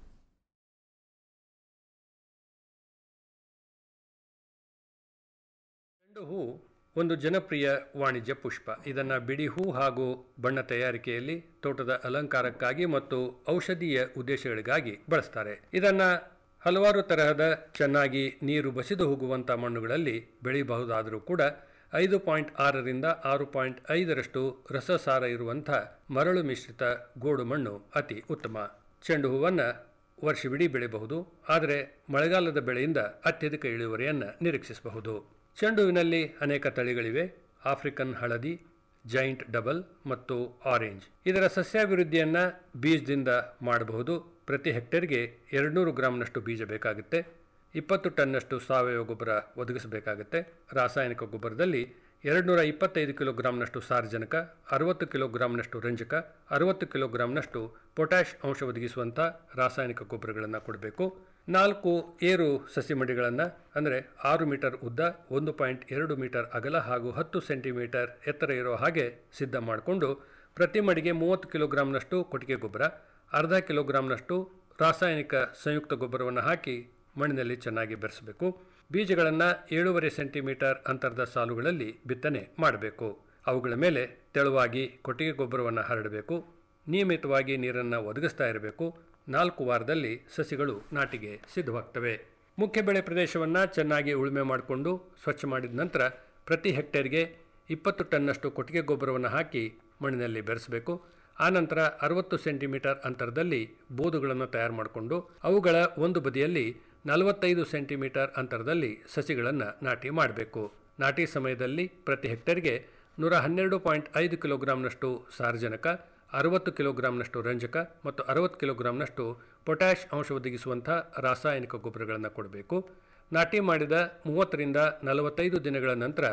ಚೆಂಡು ಹೂ ಒಂದು ಜನಪ್ರಿಯ ವಾಣಿಜ್ಯ ಪುಷ್ಪ ಇದನ್ನು ಬಿಡಿ ಹೂ ಹಾಗೂ ಬಣ್ಣ ತಯಾರಿಕೆಯಲ್ಲಿ ತೋಟದ ಅಲಂಕಾರಕ್ಕಾಗಿ ಮತ್ತು ಔಷಧೀಯ ಉದ್ದೇಶಗಳಿಗಾಗಿ ಬಳಸ್ತಾರೆ ಇದನ್ನ ಹಲವಾರು ತರಹದ ಚೆನ್ನಾಗಿ ನೀರು ಬಸಿದು ಹೋಗುವಂಥ ಮಣ್ಣುಗಳಲ್ಲಿ ಬೆಳೆಯಬಹುದಾದರೂ ಕೂಡ ಐದು ಪಾಯಿಂಟ್ ಆರರಿಂದ ಆರು ಪಾಯಿಂಟ್ ಐದರಷ್ಟು ರಸಸಾರ ಇರುವಂಥ ಮರಳು ಮಿಶ್ರಿತ ಗೋಡು ಮಣ್ಣು ಅತಿ ಉತ್ತಮ ಚೆಂಡು ಹೂವನ್ನು ವರ್ಷವಿಡೀ ಬೆಳೆಯಬಹುದು ಆದರೆ ಮಳೆಗಾಲದ ಬೆಳೆಯಿಂದ ಅತ್ಯಧಿಕ ಇಳುವರಿಯನ್ನು ನಿರೀಕ್ಷಿಸಬಹುದು ಚೆಂಡುವಿನಲ್ಲಿ ಅನೇಕ ತಳಿಗಳಿವೆ ಆಫ್ರಿಕನ್ ಹಳದಿ ಜೈಂಟ್ ಡಬಲ್ ಮತ್ತು ಆರೆಂಜ್ ಇದರ ಸಸ್ಯಾಭಿವೃದ್ಧಿಯನ್ನು ಬೀಜದಿಂದ ಮಾಡಬಹುದು ಪ್ರತಿ ಹೆಕ್ಟೇರ್ಗೆ ಎರಡುನೂರು ಗ್ರಾಂನಷ್ಟು ಬೀಜ ಬೇಕಾಗುತ್ತೆ ಇಪ್ಪತ್ತು ಟನ್ನಷ್ಟು ಸಾವಯವ ಗೊಬ್ಬರ ಒದಗಿಸಬೇಕಾಗುತ್ತೆ ರಾಸಾಯನಿಕ ಗೊಬ್ಬರದಲ್ಲಿ ಎರಡುನೂರ ಇಪ್ಪತ್ತೈದು ಕಿಲೋಗ್ರಾಂನಷ್ಟು ಸಾರಜನಕ ಅರವತ್ತು ಕಿಲೋಗ್ರಾಂನಷ್ಟು ರಂಜಕ ಅರವತ್ತು ಕಿಲೋಗ್ರಾಂನಷ್ಟು ಪೊಟ್ಯಾಷ್ ಅಂಶ ಒದಗಿಸುವಂಥ ರಾಸಾಯನಿಕ ಗೊಬ್ಬರಗಳನ್ನು ಕೊಡಬೇಕು ನಾಲ್ಕು ಏರು ಸಸಿ ಮಡಿಗಳನ್ನು ಅಂದರೆ ಆರು ಮೀಟರ್ ಉದ್ದ ಒಂದು ಪಾಯಿಂಟ್ ಎರಡು ಮೀಟರ್ ಅಗಲ ಹಾಗೂ ಹತ್ತು ಸೆಂಟಿಮೀಟರ್ ಎತ್ತರ ಇರೋ ಹಾಗೆ ಸಿದ್ಧ ಮಾಡಿಕೊಂಡು ಪ್ರತಿ ಮಡಿಗೆ ಮೂವತ್ತು ಕಿಲೋಗ್ರಾಂನಷ್ಟು ಕೊಟ್ಟಿಗೆ ಗೊಬ್ಬರ ಅರ್ಧ ಕಿಲೋಗ್ರಾಂನಷ್ಟು ರಾಸಾಯನಿಕ ಸಂಯುಕ್ತ ಗೊಬ್ಬರವನ್ನು ಹಾಕಿ ಮಣ್ಣಿನಲ್ಲಿ ಚೆನ್ನಾಗಿ ಬೆರೆಸಬೇಕು ಬೀಜಗಳನ್ನು ಏಳೂವರೆ ಸೆಂಟಿಮೀಟರ್ ಅಂತರದ ಸಾಲುಗಳಲ್ಲಿ ಬಿತ್ತನೆ ಮಾಡಬೇಕು ಅವುಗಳ ಮೇಲೆ ತೆಳುವಾಗಿ ಕೊಟ್ಟಿಗೆ ಗೊಬ್ಬರವನ್ನು ಹರಡಬೇಕು ನಿಯಮಿತವಾಗಿ ನೀರನ್ನು ಒದಗಿಸ್ತಾ ಇರಬೇಕು ನಾಲ್ಕು ವಾರದಲ್ಲಿ ಸಸಿಗಳು ನಾಟಿಗೆ ಸಿದ್ಧವಾಗ್ತವೆ ಮುಖ್ಯ ಬೆಳೆ ಪ್ರದೇಶವನ್ನು ಚೆನ್ನಾಗಿ ಉಳುಮೆ ಮಾಡಿಕೊಂಡು ಸ್ವಚ್ಛ ಮಾಡಿದ ನಂತರ ಪ್ರತಿ ಹೆಕ್ಟೇರ್ಗೆ ಇಪ್ಪತ್ತು ಟನ್ನಷ್ಟು ಕೊಟ್ಟಿಗೆ ಗೊಬ್ಬರವನ್ನು ಹಾಕಿ ಮಣ್ಣಿನಲ್ಲಿ ಬೆರೆಸಬೇಕು ಆನಂತರ ಅರವತ್ತು ಸೆಂಟಿಮೀಟರ್ ಅಂತರದಲ್ಲಿ ಬೋದುಗಳನ್ನು ತಯಾರು ಮಾಡಿಕೊಂಡು ಅವುಗಳ ಒಂದು ಬದಿಯಲ್ಲಿ ನಲವತ್ತೈದು ಸೆಂಟಿಮೀಟರ್ ಅಂತರದಲ್ಲಿ ಸಸಿಗಳನ್ನು ನಾಟಿ ಮಾಡಬೇಕು ನಾಟಿ ಸಮಯದಲ್ಲಿ ಪ್ರತಿ ಹೆಕ್ಟೇರ್ಗೆ ನೂರ ಹನ್ನೆರಡು ಪಾಯಿಂಟ್ ಐದು ಕಿಲೋಗ್ರಾಂನಷ್ಟು ಸಾರಜನಕ ಅರವತ್ತು ಕಿಲೋಗ್ರಾಂನಷ್ಟು ರಂಜಕ ಮತ್ತು ಅರವತ್ತು ಕಿಲೋಗ್ರಾಂನಷ್ಟು ಪೊಟ್ಯಾಷ್ ಅಂಶ ಒದಗಿಸುವಂಥ ರಾಸಾಯನಿಕ ಗೊಬ್ಬರಗಳನ್ನು ಕೊಡಬೇಕು ನಾಟಿ ಮಾಡಿದ ಮೂವತ್ತರಿಂದ ನಲವತ್ತೈದು ದಿನಗಳ ನಂತರ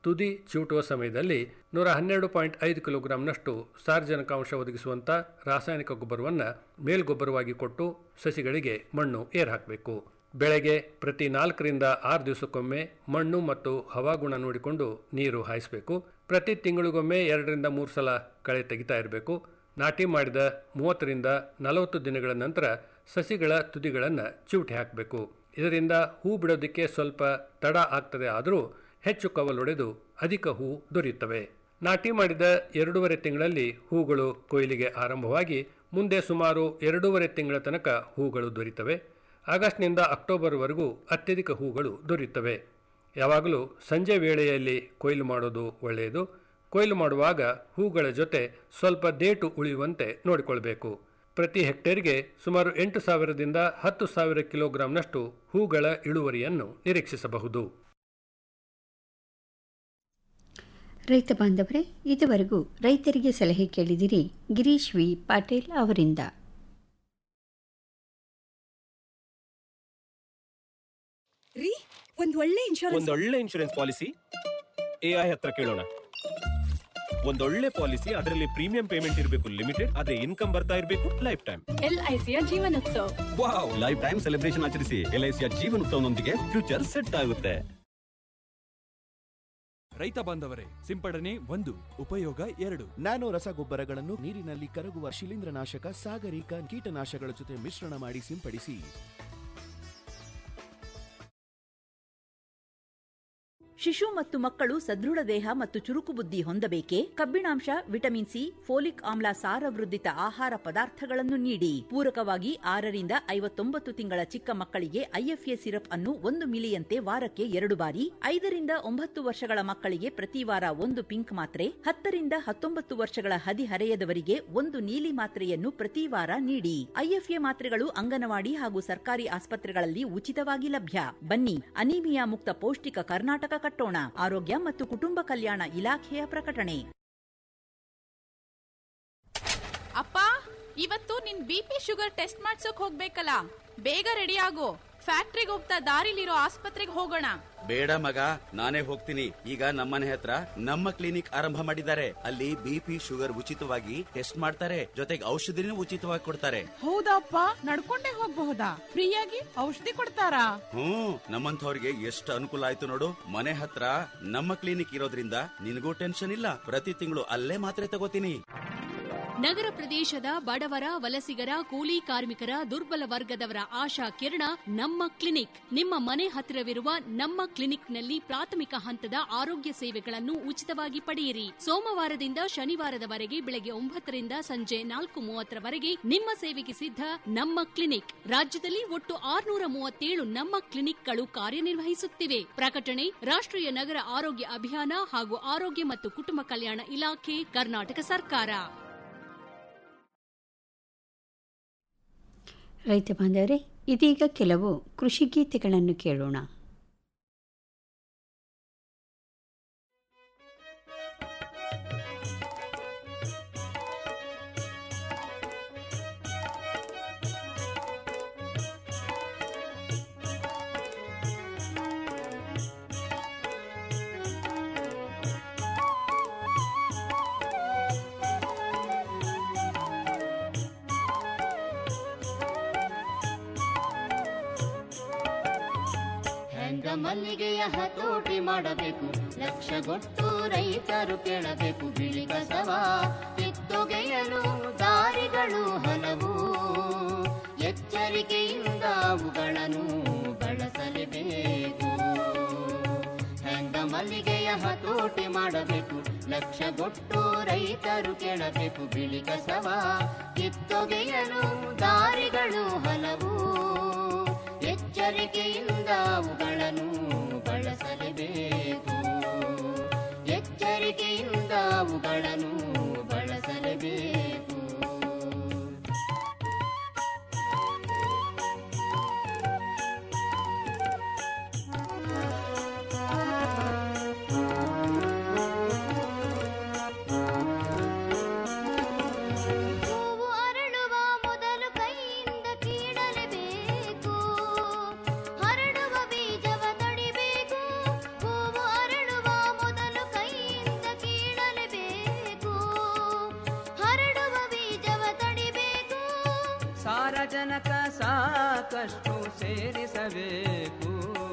ತುದಿ ಚಿವುಟುವ ಸಮಯದಲ್ಲಿ ನೂರ ಹನ್ನೆರಡು ಪಾಯಿಂಟ್ ಐದು ಕಿಲೋಗ್ರಾಂನಷ್ಟು ಸಾರ್ವಜನಿಕಾಂಶ ಒದಗಿಸುವಂಥ ರಾಸಾಯನಿಕ ಗೊಬ್ಬರವನ್ನು ಮೇಲ್ಗೊಬ್ಬರವಾಗಿ ಕೊಟ್ಟು ಸಸಿಗಳಿಗೆ ಮಣ್ಣು ಏರ್ ಹಾಕಬೇಕು ಬೆಳೆಗೆ ಪ್ರತಿ ನಾಲ್ಕರಿಂದ ಆರು ದಿವಸಕ್ಕೊಮ್ಮೆ ಮಣ್ಣು ಮತ್ತು ಹವಾಗುಣ ನೋಡಿಕೊಂಡು ನೀರು ಹಾಯಿಸಬೇಕು ಪ್ರತಿ ತಿಂಗಳಿಗೊಮ್ಮೆ ಎರಡರಿಂದ ಮೂರು ಸಲ ಕಳೆ ತೆಗಿತಾ ಇರಬೇಕು ನಾಟಿ ಮಾಡಿದ ಮೂವತ್ತರಿಂದ ನಲವತ್ತು ದಿನಗಳ ನಂತರ ಸಸಿಗಳ ತುದಿಗಳನ್ನು ಚಿವುಟಿ ಹಾಕಬೇಕು ಇದರಿಂದ ಹೂ ಬಿಡೋದಕ್ಕೆ ಸ್ವಲ್ಪ ತಡ ಆಗ್ತದೆ ಆದರೂ ಹೆಚ್ಚು ಕವಲೊಡೆದು ಅಧಿಕ ಹೂ ದೊರೆಯುತ್ತವೆ ನಾಟಿ ಮಾಡಿದ ಎರಡೂವರೆ ತಿಂಗಳಲ್ಲಿ ಹೂಗಳು ಕೊಯ್ಲಿಗೆ ಆರಂಭವಾಗಿ ಮುಂದೆ ಸುಮಾರು ಎರಡೂವರೆ ತಿಂಗಳ ತನಕ ಹೂಗಳು ದೊರೆಯುತ್ತವೆ ಆಗಸ್ಟ್ನಿಂದ ಅಕ್ಟೋಬರ್ವರೆಗೂ ಅತ್ಯಧಿಕ ಹೂಗಳು ದೊರೆಯುತ್ತವೆ ಯಾವಾಗಲೂ ಸಂಜೆ ವೇಳೆಯಲ್ಲಿ ಕೊಯ್ಲು ಮಾಡೋದು ಒಳ್ಳೆಯದು ಕೊಯ್ಲು ಮಾಡುವಾಗ ಹೂಗಳ ಜೊತೆ ಸ್ವಲ್ಪ ದೇಟು ಉಳಿಯುವಂತೆ ನೋಡಿಕೊಳ್ಬೇಕು ಪ್ರತಿ ಹೆಕ್ಟೇರ್ಗೆ ಸುಮಾರು ಎಂಟು ಸಾವಿರದಿಂದ ಹತ್ತು ಸಾವಿರ ಕಿಲೋಗ್ರಾಂನಷ್ಟು ಹೂಗಳ ಇಳುವರಿಯನ್ನು ನಿರೀಕ್ಷಿಸಬಹುದು ರೈತ ಬಾಂಧವರೇ ಇದುವರೆಗೂ ರೈತರಿಗೆ ಸಲಹೆ ಕೇಳಿದಿರಿ ಗಿರೀಶ್ ವಿ ಪಾಟೀಲ್ ಅವರಿಂದ ರೀ ಒಂದ್ ಒಳ್ಳೆ ಇನ್ಶೂರೆನ್ಸ್ ಒಂದೊಳ್ಳೆ ಇನ್ಶೂರೆನ್ಸ್ ಪಾಲಿಸಿ ಎಐ ಹತ್ರ ಕೇಳೋಣ ಒಂದೊಳ್ಳೆ ಪಾಲಿಸಿ ಅದರಲ್ಲಿ ಪ್ರೀಮಿಯಂ ಪೇಮೆಂಟ್ ಇರಬೇಕು ಲಿಮಿಟೆಡ್ ಅದೇ ಇನ್ಕಮ್ ಬರ್ತಾ ಇರಬೇಕು ಲೈಫ್ ಟೈಮ್ ಎಲ್ಐಸಿಯ Jeevan Utsav wow life time celebration ಆಚರಿಸಿ ಎಲ್ಐಸಿಯ ಜೀವನೋತ್ಸವನೊಂದಿಗೆ ಫ್ಯೂಚರ್ ಸೆಟ್ ಆಗುತ್ತೆ ರೈತ ಬಾಂಧವರೇ ಸಿಂಪಡಣೆ ಒಂದು ಉಪಯೋಗ ಎರಡು ನ್ಯಾನೋ ರಸಗೊಬ್ಬರಗಳನ್ನು ನೀರಿನಲ್ಲಿ ಕರಗುವ ಶಿಲೀಂಧ್ರನಾಶಕ ಸಾಗರಿಕ ಕೀಟನಾಶಕಗಳ ಜೊತೆ ಮಿಶ್ರಣ ಮಾಡಿ ಸಿಂಪಡಿಸಿ ಶಿಶು ಮತ್ತು ಮಕ್ಕಳು ಸದೃಢ ದೇಹ ಮತ್ತು ಚುರುಕು ಬುದ್ಧಿ ಹೊಂದಬೇಕೆ ಕಬ್ಬಿಣಾಂಶ ವಿಟಮಿನ್ ಸಿ ಫೋಲಿಕ್ ಆಮ್ಲ ಸಾರವೃದ್ಧಿತ ಆಹಾರ ಪದಾರ್ಥಗಳನ್ನು ನೀಡಿ ಪೂರಕವಾಗಿ ಆರರಿಂದ ಐವತ್ತೊಂಬತ್ತು ತಿಂಗಳ ಚಿಕ್ಕ ಮಕ್ಕಳಿಗೆ ಐಎಫ್ಎ ಸಿರಪ್ ಅನ್ನು ಒಂದು ಮಿಲಿಯಂತೆ ವಾರಕ್ಕೆ ಎರಡು ಬಾರಿ ಐದರಿಂದ ಒಂಬತ್ತು ವರ್ಷಗಳ ಮಕ್ಕಳಿಗೆ ಪ್ರತಿ ವಾರ ಒಂದು ಪಿಂಕ್ ಮಾತ್ರೆ ಹತ್ತರಿಂದ ಹತ್ತೊಂಬತ್ತು ವರ್ಷಗಳ ಹದಿಹರೆಯದವರಿಗೆ ಒಂದು ನೀಲಿ ಮಾತ್ರೆಯನ್ನು ಪ್ರತಿ ವಾರ ನೀಡಿ ಐಎಫ್ಎ ಮಾತ್ರೆಗಳು ಅಂಗನವಾಡಿ ಹಾಗೂ ಸರ್ಕಾರಿ ಆಸ್ಪತ್ರೆಗಳಲ್ಲಿ ಉಚಿತವಾಗಿ ಲಭ್ಯ ಬನ್ನಿ ಅನೀಮಿಯಾ ಮುಕ್ತ ಪೌಷ್ಟಿಕ ಕರ್ನಾಟಕ ಕಟ್ಟೋಣ ಆರೋಗ್ಯ ಮತ್ತು ಕುಟುಂಬ ಕಲ್ಯಾಣ ಇಲಾಖೆಯ ಪ್ರಕಟಣೆ ಅಪ್ಪ ಇವತ್ತು ನಿನ್ ಬಿ ಪಿ ಶುಗರ್ ಟೆಸ್ಟ್ ಮಾಡ್ಸೋಕ್ ಹೋಗ್ಬೇಕಲ್ಲ ಬೇಗ ರೆಡಿ ಆಗು ಫ್ಯಾಕ್ಟ್ರಿಗೆ ಹೋಗ್ತಾ ದಾರಿಲಿರೋ ಆಸ್ಪತ್ರೆಗೆ ಹೋಗೋಣ ಬೇಡ ಮಗ ನಾನೇ ಹೋಗ್ತೀನಿ ಈಗ ನಮ್ಮನೆ ಹತ್ರ ನಮ್ಮ ಕ್ಲಿನಿಕ್ ಆರಂಭ ಮಾಡಿದ್ದಾರೆ ಅಲ್ಲಿ ಬಿಪಿ ಶುಗರ್ ಉಚಿತವಾಗಿ ಟೆಸ್ಟ್ ಮಾಡ್ತಾರೆ ಜೊತೆಗೆ ಔಷಧಿನೂ ಉಚಿತವಾಗಿ ಕೊಡ್ತಾರೆ ಹೌದಪ್ಪ ನಡ್ಕೊಂಡೇ ಹೋಗ್ಬಹುದಾ ಫ್ರೀಯಾಗಿ ಔಷಧಿ ಕೊಡ್ತಾರಾ ಹ್ಮ್ ನಮ್ಮಂಥವ್ರಿಗೆ ಎಷ್ಟು ಅನುಕೂಲ ಆಯ್ತು ನೋಡು ಮನೆ ಹತ್ರ ನಮ್ಮ ಕ್ಲಿನಿಕ್ ಇರೋದ್ರಿಂದ ನಿನಗೂ ಟೆನ್ಷನ್ ಇಲ್ಲ ಪ್ರತಿ ತಿಂಗಳು ಅಲ್ಲೇ ಮಾತ್ರೆ ತಗೋತೀನಿ ನಗರ ಪ್ರದೇಶದ ಬಡವರ ವಲಸಿಗರ ಕೂಲಿ ಕಾರ್ಮಿಕರ ದುರ್ಬಲ ವರ್ಗದವರ ಆಶಾ ಕಿರಣ ನಮ್ಮ ಕ್ಲಿನಿಕ್ ನಿಮ್ಮ ಮನೆ ಹತ್ತಿರವಿರುವ ನಮ್ಮ ಕ್ಲಿನಿಕ್ನಲ್ಲಿ ಪ್ರಾಥಮಿಕ ಹಂತದ ಆರೋಗ್ಯ ಸೇವೆಗಳನ್ನು ಉಚಿತವಾಗಿ ಪಡೆಯಿರಿ ಸೋಮವಾರದಿಂದ ಶನಿವಾರದವರೆಗೆ ಬೆಳಗ್ಗೆ ಒಂಬತ್ತರಿಂದ ಸಂಜೆ ನಾಲ್ಕು ಮೂವತ್ತರವರೆಗೆ ನಿಮ್ಮ ಸೇವೆಗೆ ಸಿದ್ಧ ನಮ್ಮ ಕ್ಲಿನಿಕ್ ರಾಜ್ಯದಲ್ಲಿ ಒಟ್ಟು ಆರುನೂರ ಮೂವತ್ತೇಳು ನಮ್ಮ ಕ್ಲಿನಿಕ್ಗಳು ಕಾರ್ಯನಿರ್ವಹಿಸುತ್ತಿವೆ ಪ್ರಕಟಣೆ ರಾಷ್ಟ್ರೀಯ ನಗರ ಆರೋಗ್ಯ ಅಭಿಯಾನ ಹಾಗೂ ಆರೋಗ್ಯ ಮತ್ತು ಕುಟುಂಬ ಕಲ್ಯಾಣ ಇಲಾಖೆ ಕರ್ನಾಟಕ ಸರ್ಕಾರ ರೈತ ಬಾಂಧವರೇ ಇದೀಗ ಕೆಲವು ಕೃಷಿ ಗೀತೆಗಳನ್ನು ಕೇಳೋಣ ಹೆಂಗ ಮಲ್ಲಿಗೆಯ ಹತೋಟಿ ಮಾಡಬೇಕು ಲಕ್ಷಗೊಟ್ಟು ರೈತರು ಕೇಳಬೇಕು ಬಿಳಿ ಕಸವ ಕಿತ್ತೊಗೆಯಲು ದಾರಿಗಳು ಹಲವು ಎಚ್ಚರಿಕೆಯಿಂದ ಅವುಗಳನ್ನು ಬಳಸಲೇಬೇಕು ಹೆಂಗ ಮಲ್ಲಿಗೆಯ ಹತೋಟಿ ಮಾಡಬೇಕು ಲಕ್ಷಗೊಟ್ಟು ರೈತರು ಕೇಳಬೇಕು ಬಿಳಿ ಕಸವ ಕಿತ್ತೊಗೆಯಲು ದಾರಿಗಳು ಹಲವು ಎಚ್ಚರಿಕೆಯಿಂದ ಅವುಗಳನ್ನು ಬಳಸಲೇಬೇಕು ಎಚ್ಚರಿಕೆಯಿಂದ ಅವುಗಳನ್ನು ಬಳಸಲೇಬೇಕು ಹೂವು ಅರಳುವ ಮೊದಲು ಕೈಯಿಂದ ಕೀಳಲೇಬೇಕು ಹರಡುವ ಬೀಜವ ತಡಿಬೇಕು ಹೂವು ಅರಳುವ ಮೊದಲು ಸಾಕಷ್ಟು ಸೇರಿಸಬೇಕು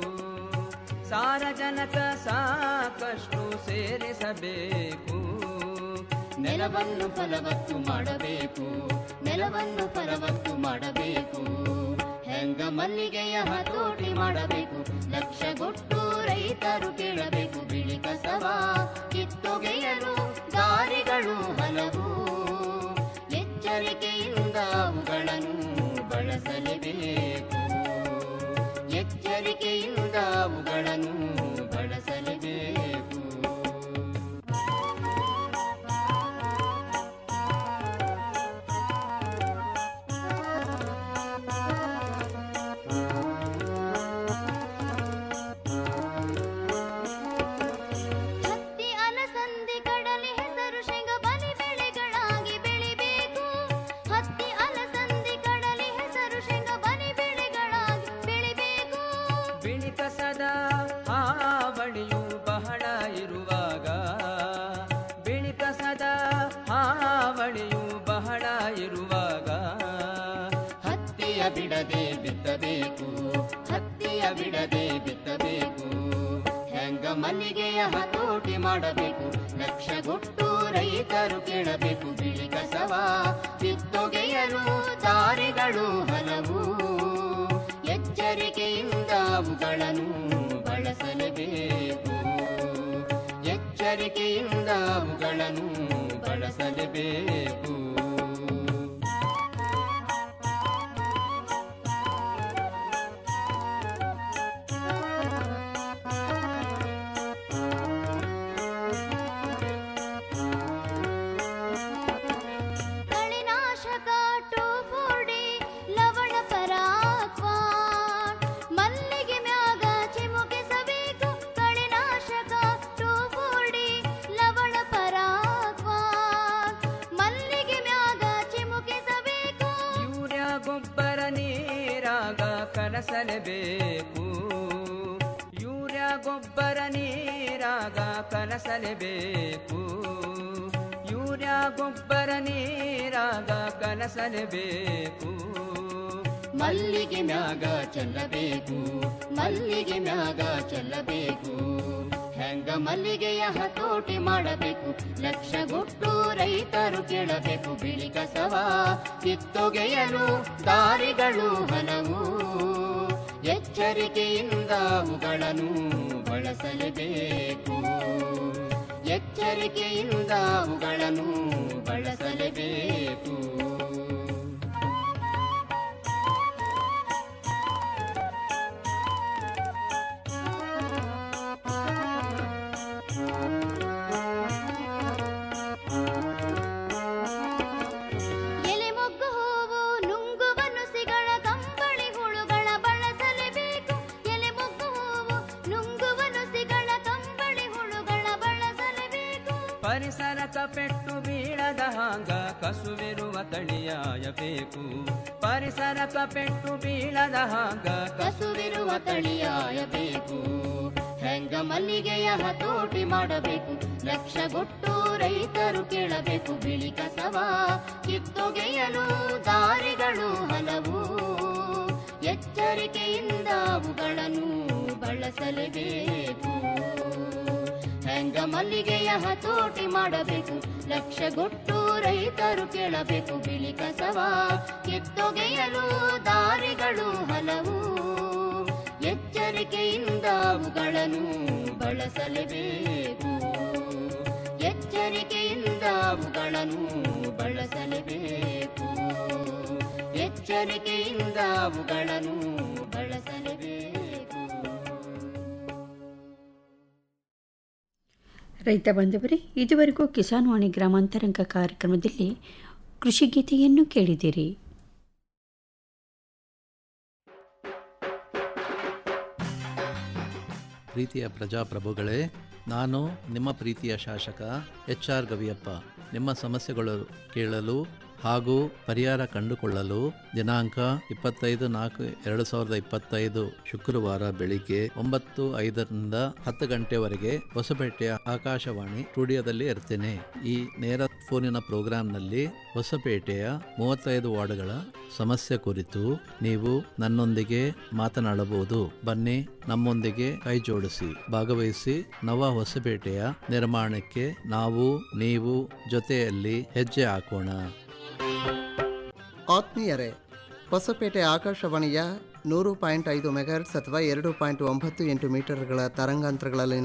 ಸಾರಜನಕ ಸಾಕಷ್ಟು ಸೇರಿಸಬೇಕು ನೆಲವನ್ನು ಫಲವತ್ತು ಮಾಡಬೇಕು ನೆಲವನ್ನು ಫಲವತ್ತು ಮಾಡಬೇಕು ಹೆಂಗ ಮಲ್ಲಿಗೆಯ ಹತೋಟಿ ಮಾಡಬೇಕು ಲಕ್ಷಗೊಟ್ಟು ರೈತರು ಕೇಳಬೇಕು ಬಿಳಿ ಕಸವ ಕಿತ್ತೊಗೆಯಲು ದಾರಿಗಳು ಹಲವು ಎಚ್ಚರಿಕೆಯಿಂದ ಅವುಗಳನ್ನು ಬಳಸಲೇಬೇಕು ಎಚ್ಚರಿಕೆಯಿಂದ ಅವುಗಳನ್ನು ಬಳಸಲೇಬೇಕು ಹತ್ತಿ ಅಲಸಂದಿ ಕಡಲೆ ಹೆಸರು ಶೇಂಗ ಬಲಿ ಬೆಳೆಗಳಾಗಿ ಬೆಳಿಬೇಕು ಹತ್ತಿ ಅಲಸಂದಿ ಕಡಲೆ ಹೆಸರು ಶೇಂಗ ಬಲಿ ಬೆಳೆಗಳಾಗಿ ಬೆಳಿಬೇಕು ಬಿಳಿ ಕಸದ ಹಾವಳಿಯು ಬಹಳ ಇರುವಾಗ ಬಿಳಿ ಕಸದ ಹಾವಳಿಯು ಬಹಳ ಇರುವಾಗ ಹತ್ತಿಯ ಬಿಡದೆ ಬಿತ್ತಬೇಕು ಹತ್ತಿಯ ಬಿಡದೆ ಬಿತ್ತಬೇಕು ಹೆಂಗ ಮಲ್ಲಿಗೆಯ ಹತೋಟಿ ಮಾಡಬೇಕು ಲಕ್ಷಗೊಟ್ಟು ರೈತರು ಕೇಳಬೇಕು ಬಿಳಿ ಕಸವ ಕಿತ್ತೊಗೆಯಲು ದಾರಿಗಳು ಹಲವು ಎಚ್ಚರಿಕೆಯಿಂದ ಅವುಗಳನ್ನು ಬಳಸಲೇಬೇಕು ಎಚ್ಚರಿಕೆಯಿಂದ ಅವುಗಳನ್ನು ಬಳಸಲೇಬೇಕು ಕಳೆನಾಶಕ ಟೋಫೋಡಿ ಲವಣ ಪರಾಕ್ವಾನ್ ಮಲ್ಲಿಗೆ ಮ್ಯಾಗ ಚಿಮುಕಿಸಬೇಕು ಕಳೆನಾಶಕ ಟೋಫೋಡಿ ಲವಣ ಪರಾಕ್ವಾನ್ ಮಲ್ಲಿಗೆ ಮ್ಯಾಗ ಚಿಮುಕಿಸಬೇಕು ಯೂರಿಯಾ ಗೊಬ್ಬರ ನೀರಾಗ ಕಲಸಲೇಬೇಕು ಯೂರಿಯಾ ಗೊಬ್ಬರ ನೀರಾಗ ಕಲಸಲೇಬೇಕು ಯೂರಿಯಾ ಗೊಬ್ಬರ ನೀರಾಗ ಕಲಸಲೇಬೇಕು ಮಲ್ಲಿಗೆ ಮ್ಯಾಗ ಚೆಲ್ಲಬೇಕು ಮಲ್ಲಿಗೆ ಮ್ಯಾಗ ಚೆಲ್ಲಬೇಕು ಹೆಂಗ ಮಲ್ಲಿಗೆಯ ಹತೋಟಿ ಮಾಡಬೇಕು ಲಕ್ಷಗೊಟ್ಟು ರೈತರು ಕೇಳಬೇಕು ಬಿಳಿ ಕಸವ ಕಿತ್ತೊಗೆಯಲು ದಾರಿಗಳು ಹಲವು ಎಚ್ಚರಿಕೆಯಿಂದ ಅವುಗಳನ್ನು ಬಳಸಲೇಬೇಕು ಎಚ್ಚರಿಕೆಯಿಂದ ಅವುಗಳನ್ನು ಬಳಸಲೇಬೇಕು ಎಲೆ ಮೊಗ್ಗು ಹೂವು ನುಂಗುವ ನುಸಿಗಳ ಕಂಬಳಿ ಹುಳುಗಳ ಬಳಸಲೇಬೇಕು ಎಲೆ ಮೊಗ್ಗು ಹೂವು ನುಂಗುವ ನುಸಿಗಳ ಕಂಬಳಿ ಹುಳುಗಳ ಬಳಸಲೇಬೇಕು ಪರಿಸರಕ ಪೆಟ್ಟು ಬೀಳದ ಹಾಂಗ ಕಸುವಿರುವ ತಳಿಯಾಯಬೇಕು ಪರಿಸರಕ ಪೆಟ್ಟು ಬೀಳದ ಹಾಂಗ ಕಸುವಿರುವ ತಳಿಯಾಯಬೇಕು ಹೆಂಗ ಮಲ್ಲಿಗೆಯ ಹತೋಟಿ ಮಾಡಬೇಕು ಲಕ್ಷಗೊಟ್ಟು ರೈತರು ಕೇಳಬೇಕು ಬಿಳಿ ಕಸವ ಕಿತ್ತೊಗೆಯಲು ದಾರಿಗಳು ಹಲವು ಎಚ್ಚರಿಕೆಯಿಂದ ಅವುಗಳನ್ನು ಬಳಸಲೇಬೇಕು ಹೆಂಗ ಮಲ್ಲಿಗೆಯ ಹತೋಟಿ ಮಾಡಬೇಕು ಲಕ್ಷಗೊಟ್ಟು ರೈತರು ಕೇಳಬೇಕು ಬಿಳಿ ಕಸವ ಕಿತ್ತೊಗೆಯಲು ದಾರಿಗಳು ಹಲವು ಎಚ್ಚರಿಕೆಯಿಂದ ಅವುಗಳನ್ನು ಬಳಸಲೇಬೇಕು ಎಚ್ಚರಿಕೆಯಿಂದ ಅವುಗಳನ್ನು ಬಳಸಲೇಬೇಕು ಎಚ್ಚರಿಕೆಯಿಂದ ಅವುಗಳನ್ನು ಬಳಸಲೇಬೇಕು ರೈತ ಬಂಧುವರೇ ಇದುವರೆಗೂ ಕಿಸಾನ್ ವಾಣಿ ಗ್ರಾಮಾಂತರಂಗ ಕಾರ್ಯಕ್ರಮದಲ್ಲಿ ಕೃಷಿ ಗೀತೆಯನ್ನು ಕೇಳಿದಿರಿ ಪ್ರೀತಿಯ ಪ್ರಜಾಪ್ರಭುಗಳೇ ನಾನು ನಿಮ್ಮ ಪ್ರೀತಿಯ ಶಾಸಕ ಎಚ್ ಆರ್ ಗವಿಯಪ್ಪ ನಿಮ್ಮ ಸಮಸ್ಯೆಗಳು ಕೇಳಲು ಹಾಗೂ ಪರಿಹಾರ ಕಂಡುಕೊಳ್ಳಲು ದಿನಾಂಕ ಇಪ್ಪತ್ತೈದು ನಾಲ್ಕು ಎರಡು ಸಾವಿರದ ಇಪ್ಪತ್ತೈದು ಶುಕ್ರವಾರ ಬೆಳಿಗ್ಗೆ ಒಂಬತ್ತು ಐದರಿಂದ ಹತ್ತು ಗಂಟೆವರೆಗೆ ಹೊಸಪೇಟೆಯ ಆಕಾಶವಾಣಿ ಸ್ಟುಡಿಯೋದಲ್ಲಿ ಇರ್ತೇನೆ ಈ ನೇರ ಫೋನಿನ ಪ್ರೋಗ್ರಾಂನಲ್ಲಿ ಹೊಸಪೇಟೆಯ ಮೂವತ್ತೈದು ವಾರ್ಡ್ಗಳ ಸಮಸ್ಯೆ ಕುರಿತು ನೀವು ನನ್ನೊಂದಿಗೆ ಮಾತನಾಡಬಹುದು ಬನ್ನಿ ನಮ್ಮೊಂದಿಗೆ ಕೈ ಜೋಡಿಸಿ ಭಾಗವಹಿಸಿ ನವ ಹೊಸಪೇಟೆಯ ನಿರ್ಮಾಣಕ್ಕೆ ನಾವು ನೀವು ಜೊತೆಯಲ್ಲಿ ಹೆಜ್ಜೆ ಹಾಕೋಣ ಆತ್ಮೀಯರೇ ಹೊಸಪೇಟೆ ಆಕಾಶವಾಣಿಯ ನೂರು ಪಾಯಿಂಟ್ ಐದು ಮೆಗಾಹರ್ಟ್ಸ್ ಅಥವಾ ಎರಡು ಪಾಯಿಂಟ್ ಒಂಬತ್ತು ಎಂಟು ಮೀಟರ್ಗಳ ತರಂಗಾಂತರಗಳಲ್ಲಿ